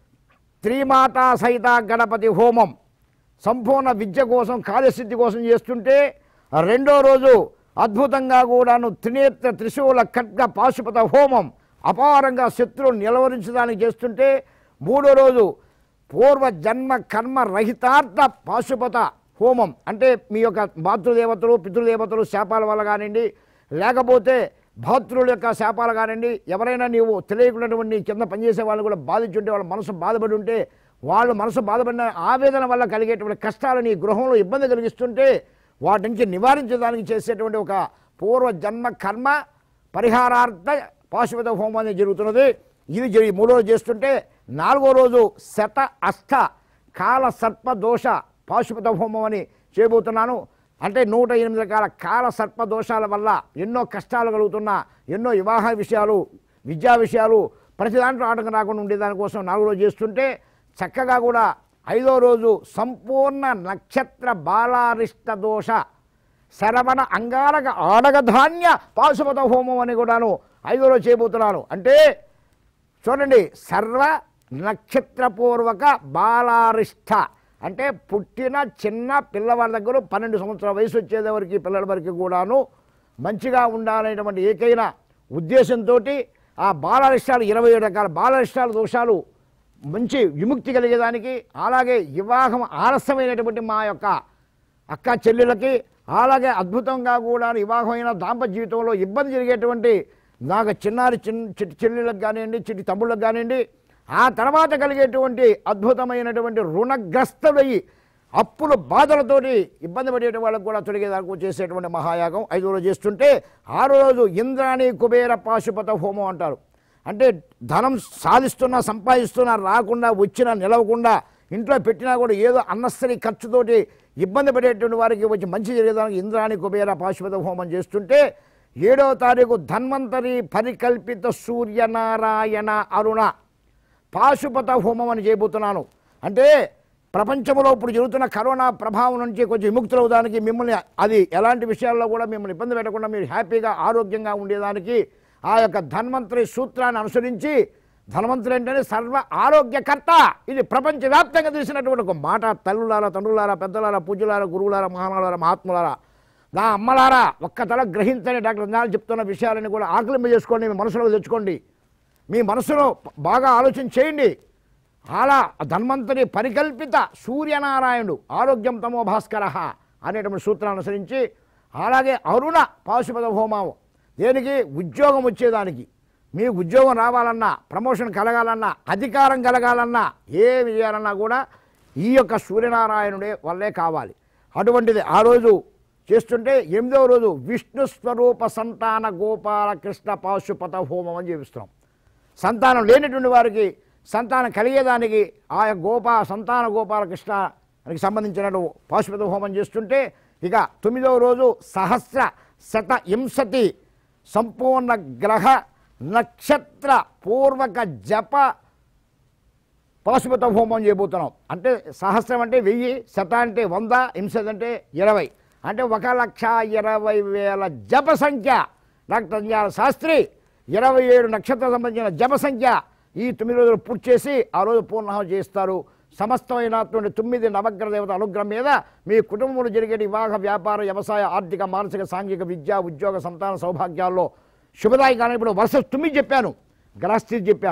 Speaker 2: త్రిమాతా సహిత గణపతి హోమం సంపూర్ణ విద్య కోసం కార్యసిద్ధి కోసం చేస్తుంటే రెండో రోజు అద్భుతంగా కూడాను త్రినేత్ర త్రిశూల ఖడ్గ పాశుపత హోమం అపారంగా శత్రువులు నిలవరించడానికి చేస్తుంటే మూడో రోజు పూర్వ జన్మ కర్మ రహితార్థ పాశుపత హోమం అంటే మీ యొక్క మాతృదేవతలు పితృదేవతలు శాపాల వల్ల కానివ్వండి లేకపోతే భాతృల యొక్క శాపాలు కానివ్వండి ఎవరైనా నీవు తెలియకున్నటువంటి నీ కింద పనిచేసే వాళ్ళు కూడా బాధించుంటే వాళ్ళ మనసు బాధపడి ఉంటే వాళ్ళు మనసు బాధపడిన ఆవేదన వల్ల కలిగేటువంటి కష్టాలు నీ గృహంలో ఇబ్బంది కలిగిస్తుంటే వాటి నుంచి నివారించడానికి చేసేటువంటి ఒక పూర్వ జన్మ కర్మ పరిహారార్థ పాశుపత హోమం అనేది జరుగుతున్నది ఇది జరిగి మూడో రోజు చేస్తుంటే నాలుగో రోజు శత అష్ట కాల సర్ప దోష పాశుపత హోమం అని చేయబోతున్నాను అంటే నూట ఎనిమిది రకాల కాల సర్ప దోషాల వల్ల ఎన్నో కష్టాలు కలుగుతున్నా ఎన్నో వివాహ విషయాలు విద్యా విషయాలు ప్రతి దాంట్లో ఆటంకం రాకుండా ఉండేదానికోసం నాలుగో రోజు చేస్తుంటే చక్కగా కూడా ఐదో రోజు సంపూర్ణ నక్షత్ర బాలారిష్ట దోష శరవణ అంగారక ఆడగధాన్య పాశుపత హోమం అని కూడాను ఐదో రోజు చేయబోతున్నాను అంటే చూడండి సర్వ నక్షత్రపూర్వక బాలారిష్ట అంటే పుట్టిన చిన్న పిల్లవాళ్ళ దగ్గర పన్నెండు సంవత్సరాల వయసు వచ్చేది వరకు పిల్లల వరకు కూడాను మంచిగా ఉండాలనేటువంటి ఏకైన ఉద్దేశంతో ఆ బాలారిష్టాలు ఇరవై ఏడు రకాల బాలారిష్టాల దోషాలు మంచి విముక్తి కలిగేదానికి అలాగే వివాహం ఆలస్యమైనటువంటి మా యొక్క అక్క చెల్లెలకి అలాగే అద్భుతంగా కూడా వివాహమైన దాంపత్య జీవితంలో ఇబ్బంది జరిగేటువంటి నాకు చిన్నారి చిన్న చిట్టి చెల్లెళ్ళకి కానివ్వండి చిట్టి తమ్ముళ్ళకి కానివ్వండి ఆ తర్వాత కలిగేటువంటి అద్భుతమైనటువంటి రుణగ్రస్తులయ్యి అప్పుల బాధలతోటి ఇబ్బంది పడేట వాళ్ళకు కూడా తొలగేదానికి చేసేటువంటి మహాయాగం ఐదో రోజు చేస్తుంటే ఆరో రోజు ఇంద్రాణి కుబేర పాశుపత హోమం అంటారు అంటే ధనం సాధిస్తున్నా సంపాదిస్తున్నా రాకుండా వచ్చినా నిలవకుండా ఇంట్లో పెట్టినా కూడా ఏదో అన్నస్తరి ఖర్చుతోటి ఇబ్బంది పడేటువంటి వారికి వచ్చి మంచి జరిగేదానికి ఇంద్రాణి కుబేర పాశుపత హోమం చేస్తుంటే ఏడవ తారీఖు ధన్వంతరి పరికల్పిత సూర్యనారాయణ అరుణ పాశుపత హోమం అని చేయబోతున్నాను అంటే ప్రపంచంలో ఇప్పుడు జరుగుతున్న కరోనా ప్రభావం నుంచి కొంచెం విముక్తులవడానికి మిమ్మల్ని అది ఎలాంటి విషయాల్లో కూడా మిమ్మల్ని ఇబ్బంది పెట్టకుండా మీరు హ్యాపీగా ఆరోగ్యంగా ఉండేదానికి ఆ యొక్క ధన్వంతరి సూత్రాన్ని అనుసరించి ధన్వంతరి అంటేనే సర్వ ఆరోగ్యకర్త ఇది ప్రపంచవ్యాప్తంగా తెలిసినటువంటి ఒక మాట తల్లులారా తండ్రులారా పెద్దలారా పూజలారా గురువులారా మహానులారా మహాత్ములారా నా అమ్మలారా ఒక్క తల గ్రహించని డాక్టర్ రంజాలు చెప్తున్న విషయాలని కూడా ఆకలింప చేసుకోండి మీ మనసులో తెచ్చుకోండి మీ మనసులో బాగా ఆలోచన చేయండి అలా ధన్వంతరి పరికల్పిత సూర్యనారాయణుడు ఆరోగ్యం తమో భాస్కర అనేటువంటి సూత్రాన్ని అనుసరించి అలాగే అరుణ పాశుపద హోమం దేనికి ఉద్యోగం వచ్చేదానికి మీకు ఉద్యోగం రావాలన్నా ప్రమోషన్ కలగాలన్నా అధికారం కలగాలన్నా ఏమి చేయాలన్నా కూడా ఈ యొక్క సూర్యనారాయణుడే వల్లే కావాలి అటువంటిది ఆ రోజు చేస్తుంటే ఎనిమిదవ రోజు విష్ణు స్వరూప సంతాన గోపాల కృష్ణ పాశుపత హోమం అని చేపిస్తున్నాం సంతానం లేనటువంటి వారికి సంతానం కలిగేదానికి ఆ యొక్క గోపా సంతాన గోపాల కృష్ణకి సంబంధించిన పాశుపత హోమం చేస్తుంటే ఇక తొమ్మిదవ రోజు సహస్ర శత ఇంశతి సంపూర్ణ గ్రహ నక్షత్ర పూర్వక జప పాశుపత హోమం చేయబోతున్నాం అంటే సహస్రం అంటే వెయ్యి శత అంటే వంద ఇంశత్ అంటే ఇరవై అంటే ఒక లక్ష ఇరవై వేల జప సంఖ్య డాక్టర్ అంజాల శాస్త్రి ఇరవై ఏడు నక్షత్రం సంబంధించిన జప సంఖ్య ఈ తొమ్మిది రోజులు పూర్తి చేసి ఆ రోజు పూర్ణాహం చేస్తారు సమస్తమైనటువంటి తొమ్మిది నవగ్రహ దేవత అనుగ్రహం మీద మీ కుటుంబంలో జరిగే వివాహ వ్యాపార వ్యవసాయ ఆర్థిక మానసిక సాంఘిక విద్య ఉద్యోగ సంతాన సౌభాగ్యాల్లో శుభదాయకాన్ని ఇప్పుడు వరుస తొమ్మిది చెప్పాను గ్రహస్థితి చెప్పాను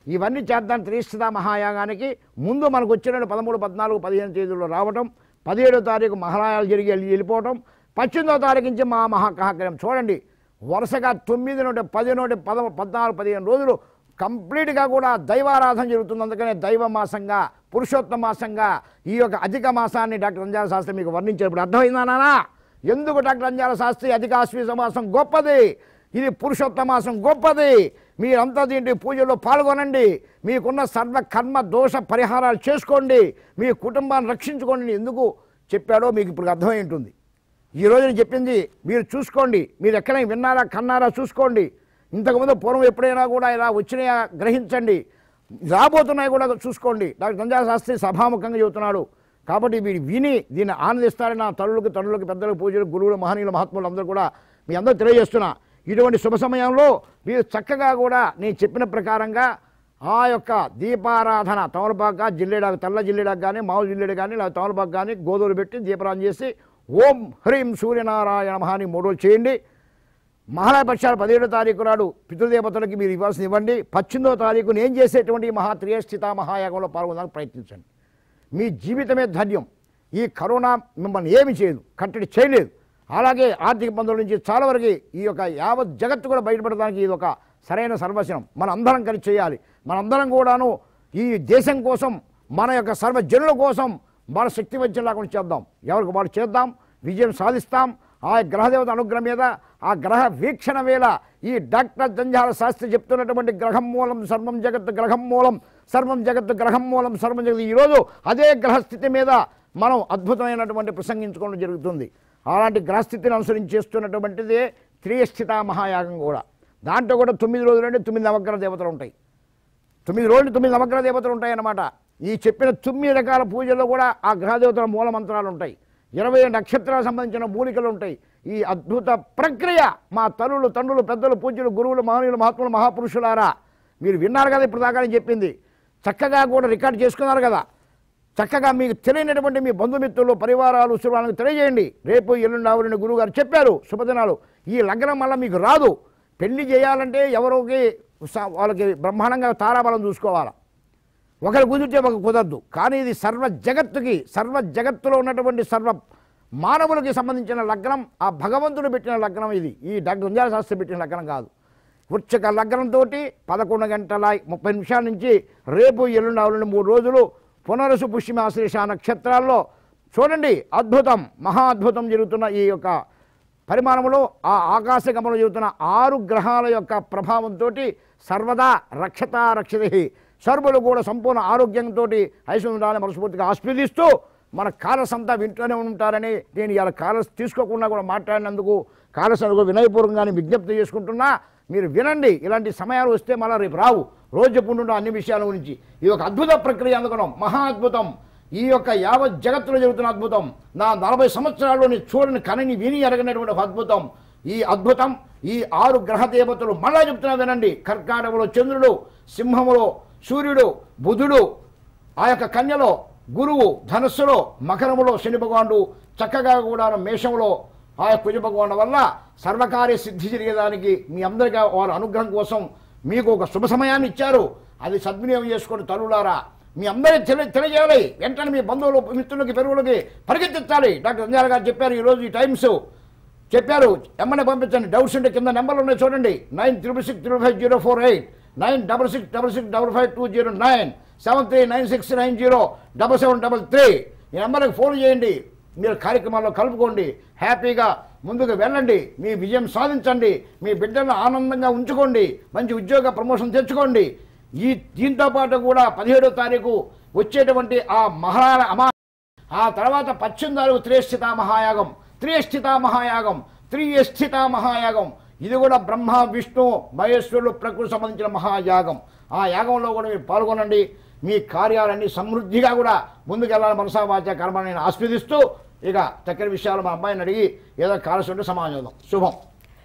Speaker 2: ఇవన్నీ చేద్దాం త్రిస్థిత మహాయాగానికి ముందు మనకు వచ్చిన పదమూడు పద్నాలుగు పదిహేను తేదీల్లో రావటం పదిహేడో తారీఖు మహాలయాలు జరిగి వెళ్ళి వెళ్ళిపోవటం పద్దెనిమిదో తారీఖు నుంచి మా మహాకాహకరం చూడండి వరుసగా తొమ్మిది నుండి పది నుండి పద పద్నాలుగు పదిహేను రోజులు కంప్లీట్గా కూడా దైవారాధన జరుగుతుంది అందుకనే దైవ మాసంగా పురుషోత్తమ మాసంగా ఈ యొక్క అధిక మాసాన్ని డాక్టర్ అంజాల శాస్త్రి మీకు వర్ణించేప్పుడు అర్థమైందా నానా ఎందుకు డాక్టర్ అంజాల శాస్త్రి అధిక ఆశ్వీజ మాసం గొప్పది ఇది పురుషోత్తమ మాసం గొప్పది మీరంతా దీంట్లో పూజలో పాల్గొనండి మీకున్న సర్వ కర్మ దోష పరిహారాలు చేసుకోండి మీ కుటుంబాన్ని రక్షించుకోండి ఎందుకు చెప్పాడో మీకు ఇప్పుడు అర్థమై ఉంటుంది ఈ రోజు నేను చెప్పింది మీరు చూసుకోండి మీరు ఎక్కడైనా విన్నారా కన్నారా చూసుకోండి ఇంతకుముందు పూర్వం ఎప్పుడైనా కూడా ఇలా వచ్చినాయా గ్రహించండి రాబోతున్నాయి కూడా చూసుకోండి డాక్టర్ నంజా శాస్త్రి సభాముఖంగా చెబుతున్నాడు కాబట్టి వీడు విని దీన్ని ఆనందిస్తారని నా తల్లులకి తల్లులకి పెద్దలకు పూజలు గురువులు మహనీయులు మహాత్ములు అందరూ కూడా మీ అందరూ తెలియజేస్తున్నా ఇటువంటి శుభ సమయంలో మీరు చక్కగా కూడా నేను చెప్పిన ప్రకారంగా ఆ యొక్క దీపారాధన తమలపాక జిల్లేడాకు తెల్ల జిల్లేడాకు కానీ మామూలు జిల్లేడు కానీ లేదా తమలపాకు కానీ గోధుమలు పెట్టి దీపారాధన చేసి ఓం హ్రీం సూర్యనారాయణ మహాని మూడు రోజులు చేయండి మహాలయపక్షాలు పదిహేడో తారీఖు నాడు పితృదేవతలకి మీరు ఇవ్వాల్సింది ఇవ్వండి పద్దెనిమిదో తారీఖు నేను చేసేటువంటి ఈ మహా త్రియస్థిత మహాయాగంలో పాల్గొనడానికి ప్రయత్నించండి మీ జీవితమే ధన్యం ఈ కరోనా మిమ్మల్ని ఏమి చేయదు కట్టడి చేయలేదు అలాగే ఆర్థిక ఇబ్బందుల నుంచి చాలా వరకు ఈ యొక్క యావత్ జగత్తు కూడా బయటపడడానికి ఇది ఒక సరైన సర్వశనం మన అందరం కలిసి చేయాలి మనందరం కూడాను ఈ దేశం కోసం మన యొక్క సర్వజనుల కోసం మన శక్తి వచ్చే లేకుండా చేద్దాం ఎవరికి వాళ్ళు చేద్దాం విజయం సాధిస్తాం ఆ గ్రహదేవత అనుగ్రహం మీద ఆ గ్రహ వీక్షణ వేళ ఈ డాక్టర్ జంజాల శాస్త్రి చెప్తున్నటువంటి గ్రహం మూలం సర్వం జగత్ గ్రహం మూలం సర్వం జగత్ గ్రహం మూలం సర్వం జగత్ ఈరోజు అదే గ్రహస్థితి మీద మనం అద్భుతమైనటువంటి ప్రసంగించుకోవడం జరుగుతుంది అలాంటి గ్రహస్థితిని అనుసరించి చేస్తున్నటువంటిదే త్రియస్థిత మహాయాగం కూడా దాంట్లో కూడా తొమ్మిది రోజులంటే తొమ్మిది నవగ్రహ దేవతలు ఉంటాయి తొమ్మిది రోజులు తొమ్మిది నవగ్రహ దేవతలు ఉంటాయన్నమాట ఈ చెప్పిన తొమ్మిది రకాల పూజల్లో కూడా ఆ గ్రహదేవతల మూల మంత్రాలు ఉంటాయి ఇరవై నక్షత్రాలకు సంబంధించిన మూలికలు ఉంటాయి ఈ అద్భుత ప్రక్రియ మా తల్లులు తండ్రులు పెద్దలు పూజ్యులు గురువులు మహనీయులు మహాత్ములు మహాపురుషులారా మీరు విన్నారు కదా ఇప్పుడు దాకా నేను చెప్పింది చక్కగా కూడా రికార్డ్ చేసుకున్నారు కదా చక్కగా మీకు తెలియనటువంటి మీ బంధుమిత్రులు పరివారాలు శుభాలకు తెలియజేయండి రేపు ఎల్లుండి ఆవులని గురువు గారు చెప్పారు శుభదినాలు ఈ లగ్నం వల్ల మీకు రాదు పెళ్లి చేయాలంటే ఎవరికి స- వాళ్ళకి బ్రహ్మాండంగా తారాబలం చూసుకోవాలా ఒకరు కుదిరితే ఒక కుదరదు కానీ ఇది సర్వ జగత్తుకి సర్వ జగత్తులో ఉన్నటువంటి సర్వ మానవులకి సంబంధించిన లగ్నం ఆ భగవంతుడు పెట్టిన లగ్నం ఇది ఈ డాక్టర్ ఉంజాల శాస్త్రి పెట్టిన లగ్నం కాదు వృక్షక లగ్నంతో పదకొండు గంటల ముప్పై నిమిషాల నుంచి రేపు ఎల్లుండి ఆవులుండి మూడు రోజులు పునరసు పుష్యమాశ్లేష నక్షత్రాల్లో చూడండి అద్భుతం మహా అద్భుతం జరుగుతున్న ఈ యొక్క పరిమాణంలో ఆ ఆకాశ గమనం జరుగుతున్న ఆరు గ్రహాల యొక్క ప్రభావంతో సర్వదా రక్షత రక్షతి సర్వులు కూడా సంపూర్ణ ఆరోగ్యంతో ఐశ్వర్యాన్ని మనస్ఫూర్తిగా ఆస్వాదిస్తూ మన కాలస్ అంతా వింటూనే ఉంటారని నేను ఇలా కాలస్ తీసుకోకుండా కూడా మాట్లాడినందుకు కాలస్ అనుకో వినయపూర్వకంగానే విజ్ఞప్తి చేసుకుంటున్నా మీరు వినండి ఇలాంటి సమయాలు వస్తే మళ్ళీ రేపు రావు రోజు చెప్పుకుంటున్న అన్ని విషయాల గురించి ఇది ఒక అద్భుత ప్రక్రియ అందుకున్నాం మహా అద్భుతం ఈ యొక్క యావత్ జగత్తులో జరుగుతున్న అద్భుతం నా నలభై సంవత్సరాల్లోని చూడని కనని విని ఎరగనటువంటి ఒక అద్భుతం ఈ అద్భుతం ఈ ఆరు గ్రహ దేవతలు మళ్ళా చెప్తున్నా వినండి కర్కాటకలో చంద్రుడు సింహములో సూర్యుడు బుధుడు ఆ యొక్క కన్యలో గురువు ధనస్సులో మకరములో శని భగవానుడు చక్కగా కూడా మేషంలో ఆ యొక్క కుజ భగవాను వల్ల సర్వకార్య సిద్ధి జరిగేదానికి మీ అందరికీ వారి అనుగ్రహం కోసం మీకు ఒక శుభ సమయాన్ని ఇచ్చారు అది సద్వినియోగం చేసుకొని తల్లులారా మీ అందరికీ తెలియ తెలియజేయాలి వెంటనే మీ బంధువులు మిత్రులకి పెరుగులకి పరిగెత్తించాలి డాక్టర్ అంజాల గారు చెప్పారు ఈరోజు ఈ టైమ్స్ చెప్పారు ఎమ్మని పంపించండి డౌట్స్ ఉంటే కింద నెంబర్లు ఉన్నాయి చూడండి nine triple six triple five zero four eight nine double six double six double five two zero nine seven three nine six nine zero double seven double three ఈ నెంబర్కి ఫోన్ చేయండి మీరు కార్యక్రమాల్లో కలుపుకోండి హ్యాపీగా ముందుకు వెళ్ళండి మీ విజయం సాధించండి మీ బిడ్డలను ఆనందంగా ఉంచుకోండి మంచి ఉద్యోగ ప్రమోషన్ తెచ్చుకోండి ఈ దీంతో పాటు కూడా పదిహేడో తారీఖు వచ్చేటువంటి ఆ మహారాణ అమా ఆ తర్వాత పద్దెనిమిది తారీఖు త్రిస్థిత మహాయాగం త్రిస్థిత మహాయాగం త్రియస్థిత మహాయాగం ఇది కూడా బ్రహ్మ విష్ణు మహేశ్వరులు ప్రకృతి సంబంధించిన మహాయాగం ఆ యాగంలో కూడా మీరు పాల్గొనండి మీ కార్యాలన్నీ సమృద్ధిగా కూడా ముందుకెళ్ళాలని మనసా వాచ కర్మ నేను ఆస్వాదిస్తూ ఇక చక్కని విషయాలు మా అబ్బాయిని అడిగి ఏదో కాల్సి ఉంటే సమాజం శుభం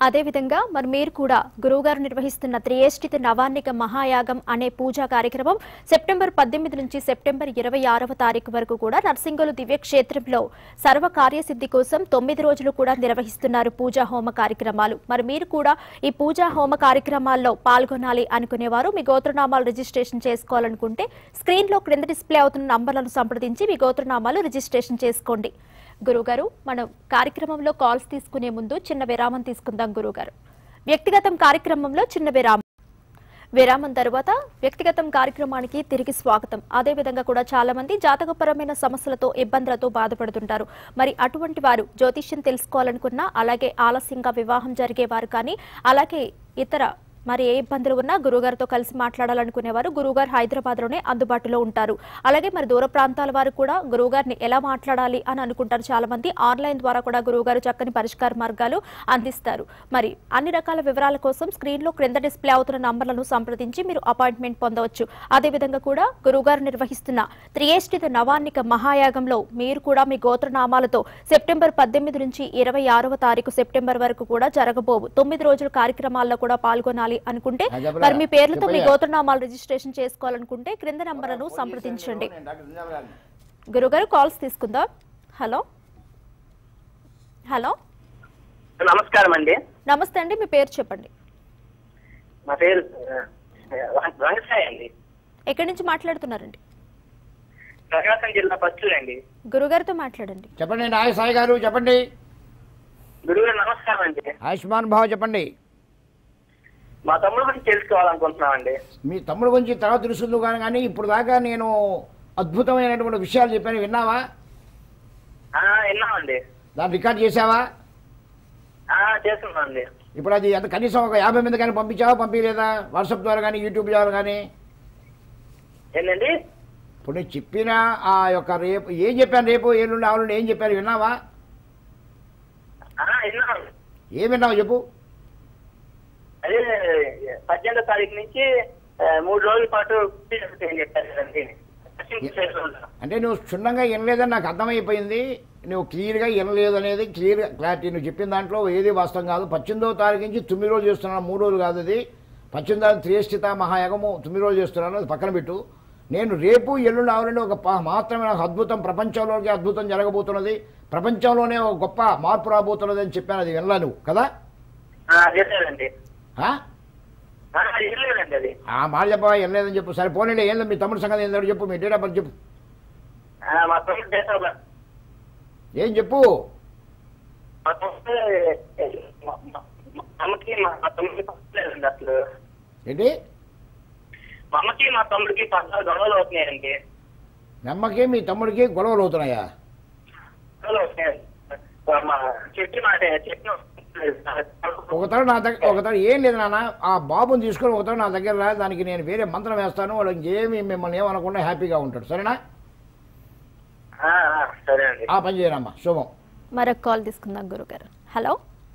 Speaker 1: అదేవిధంగా మరి మీరు కూడా గురువుగారు నిర్వహిస్తున్న త్రియేష్టిత నవాన్నిక మహాయాగం అనే పూజా కార్యక్రమం సెప్టెంబర్ పద్దెనిమిది నుంచి సెప్టెంబర్ ఇరవై ఆరవ తారీఖు వరకు కూడా నర్సింగోలు దివ్యక్షేత్రంలో సర్వ కార్యసిద్ధి కోసం తొమ్మిది రోజులు కూడా నిర్వహిస్తున్నారు పూజా హోమ కార్యక్రమాలు మరి మీరు కూడా ఈ పూజా హోమ కార్యక్రమాల్లో పాల్గొనాలి అనుకునేవారు మీ గోత్రనామాలు రిజిస్ట్రేషన్ చేసుకోవాలనుకుంటే స్క్రీన్ లో క్రింద డిస్ప్లే అవుతున్న నంబర్లను సంప్రదించి మీ గోత్రనామాలు రిజిస్ట్రేషన్ చేసుకోండి గురుగారు మనం కార్యక్రమంలో కాల్స్ తీసుకునే ముందు చిన్న విరామం తీసుకుందాం గురుగారు వ్యక్తిగతం కార్యక్రమంలో చిన్న విరామం విరామం తర్వాత వ్యక్తిగతం కార్యక్రమానికి తిరిగి స్వాగతం అదే విధంగా కూడా చాలా మంది జాతకపరమైన సమస్యలతో ఇబ్బందులతో బాధపడుతుంటారు మరి అటువంటి వారు జ్యోతిష్యం తెలుసుకోవాలనుకున్నా అలాగే ఆలస్యంగా వివాహం జరిగే వారు కానీ అలాగే ఇతర మరి ఏ ఇబ్బందులు ఉన్నా గురుగారితో కలిసి మాట్లాడాలనుకునేవారు గురుగారు హైదరాబాద్ లోనే అందుబాటులో ఉంటారు అలాగే మరి దూర ప్రాంతాల వారు కూడా గురువుగారిని ఎలా మాట్లాడాలి అని అనుకుంటారు చాలా మంది ఆన్లైన్ ద్వారా కూడా గురువుగారు చక్కని పరిష్కార మార్గాలు అందిస్తారు మరి అన్ని రకాల వివరాల కోసం స్క్రీన్ లో క్రింద డిస్ప్లే అవుతున్న నంబర్లను సంప్రదించి మీరు అపాయింట్మెంట్ పొందవచ్చు అదే విధంగా కూడా గురువుగారు నిర్వహిస్తున్న త్రియేష్టిత నవాన్నిక మహాయాగంలో మీరు కూడా మీ గోత్రనామాలతో సెప్టెంబర్ పద్దెనిమిది నుంచి ఇరవై ఆరవ తారీఖు సెప్టెంబర్ వరకు కూడా జరగబోవు తొమ్మిది రోజుల కార్యక్రమాల్లో కూడా పాల్గొనాలి అనుకుంటే
Speaker 2: ఆ, చెప్పరా?
Speaker 1: మరి మీ పేర్లతో మీ
Speaker 2: చెప్పయ్యా.
Speaker 1: గోత్రనామాలు రిజిస్ట్రేషన్ చేసుకోవాలనుకుంటే క్రింద నంబర్లను సంప్రదించండి గురుగారు కాల్స్ తీసుకుందాం హలో హలో
Speaker 3: నమస్కారం అండి
Speaker 1: నమస్తే అండి మీ పేరు చెప్పండి
Speaker 3: నా పేరు ఆ, రంగసాయి అండి
Speaker 1: ఎక్కడి నుంచి మాట్లాడుతున్నారండి
Speaker 3: ప్రకాశం జిల్లా పచ్చూరు అండి
Speaker 1: గురుగారితో మాట్లాడండి
Speaker 2: చెప్పండి నాయ సాయి గారు చెప్పండి
Speaker 3: గురువు నమస్కారం అండి
Speaker 2: ఆయుష్మాన్ భావ చెప్పండి
Speaker 3: మా తమ్ముడు గురించి తెలుసుకోవాలనుకుంటున్నామండి
Speaker 2: మీ తమ్ముడు గురించి తర్వాత తెలుస్తుంది కానీ కానీ ఇప్పుడు దాకా నేను అద్భుతమైనటువంటి విషయాలు చెప్పాను విన్నావా
Speaker 3: ఆ, విన్నామండి
Speaker 2: దాన్ని రికార్డ్ చేసావా
Speaker 3: ఆ, చేస్తున్నామండి
Speaker 2: ఇప్పుడు అది ఎంత కనీసం ఒక యాభై మంది కానీ పంపించావా పంపించలేదా వాట్సాప్ ద్వారా కానీ యూట్యూబ్ ద్వారా కానీ
Speaker 3: ఏంటండి
Speaker 2: ఇప్పుడు నేను చెప్పిన ఆ యొక్క రేపు ఏం చెప్పాను రేపు ఏళ్ళు ఆవులు ఏం చెప్పాను విన్నావా
Speaker 3: ఆ, విన్నాను
Speaker 2: ఏం విన్నావు చెప్పు
Speaker 3: అదే పద్దెనిమిదో తారీఖు నుంచి ఆ, మూడు రోజుల పాటు ఏం చెప్పారు కదండి పశ్చిమ క్షేత్రంలో.
Speaker 2: అంటే నువ్వు క్షుణ్ణంగా వినలేదని నాకు అర్థమైపోయింది నువ్వు క్లియర్గా వినలేదు అనేది క్లియర్ క్లారిటీ నువ్వు చెప్పిన దాంట్లో ఏది వాస్తవం కాదు పద్దెనిమిదో తారీఖు నుంచి తొమ్మిది రోజులు చేస్తున్నాను మూడు రోజులు కాదు అది పద్దెనిమిది తారీఖు త్రియేష్టిత మహాయాగము తొమ్మిది రోజులు చేస్తున్నాను అది పక్కన పెట్టు నేను రేపు ఎల్లుండి ఆవులండి ఒక ప- మాత్రమే నాకు అద్భుతం ప్రపంచంలోకి అద్భుతం జరగబోతున్నది ప్రపంచంలోనే ఒక గొప్ప మార్పు రాబోతున్నది అని చెప్పాను అది వినలా నువ్వు కదా
Speaker 3: ఆ, చేశారండి
Speaker 2: ఆ?
Speaker 3: ఆ, వినలేదండి అది
Speaker 2: ఆ మాట చెప్పవా వినలేదని చెప్పు సరే పోనీ ఏందో మీ తమ్ముడి సంగతి ఏందో చెప్పు మీ డేట్ ఆఫ్ బర్త్ చెప్పు
Speaker 3: ఆ, మా తమ్ముడు చేశారు
Speaker 2: ఏం చెప్పు
Speaker 3: మా తమ్ముడు మా- మా- మా అమ్మకి మా మా తమ్ముడికి పక్కలేదండి అసలు
Speaker 2: ఏంటి
Speaker 3: మా అమ్మకి మా తమ్ముడికి పక్కన గొడవలు అవుతున్నాయండి
Speaker 2: మీ అమ్మకి మీ తమ్ముడికి గొడవలు అవుతున్నాయా
Speaker 3: గొడవలు అవుతున్నాయండి మా చెట్టు మాట చెట్టు
Speaker 2: ఒకతడు నా దగ్గర ఒకతడు ఏం లేదు నాన్న ఆ బాబుని తీసుకొని ఒకతడు నా దగ్గర రా దానికి నేను వేరే మంత్రం వేస్తాను వాడు ఇంకేమి మిమ్మల్ని ఏమనకుండా హ్యాపీగా ఉంటాడు సరేనా
Speaker 3: ఆ, ఆ, సరే అండి
Speaker 2: ఆ పని చేయనమ్మా శుభం
Speaker 1: మరొక కాల్ తీసుకుందాం గురుగారు హలో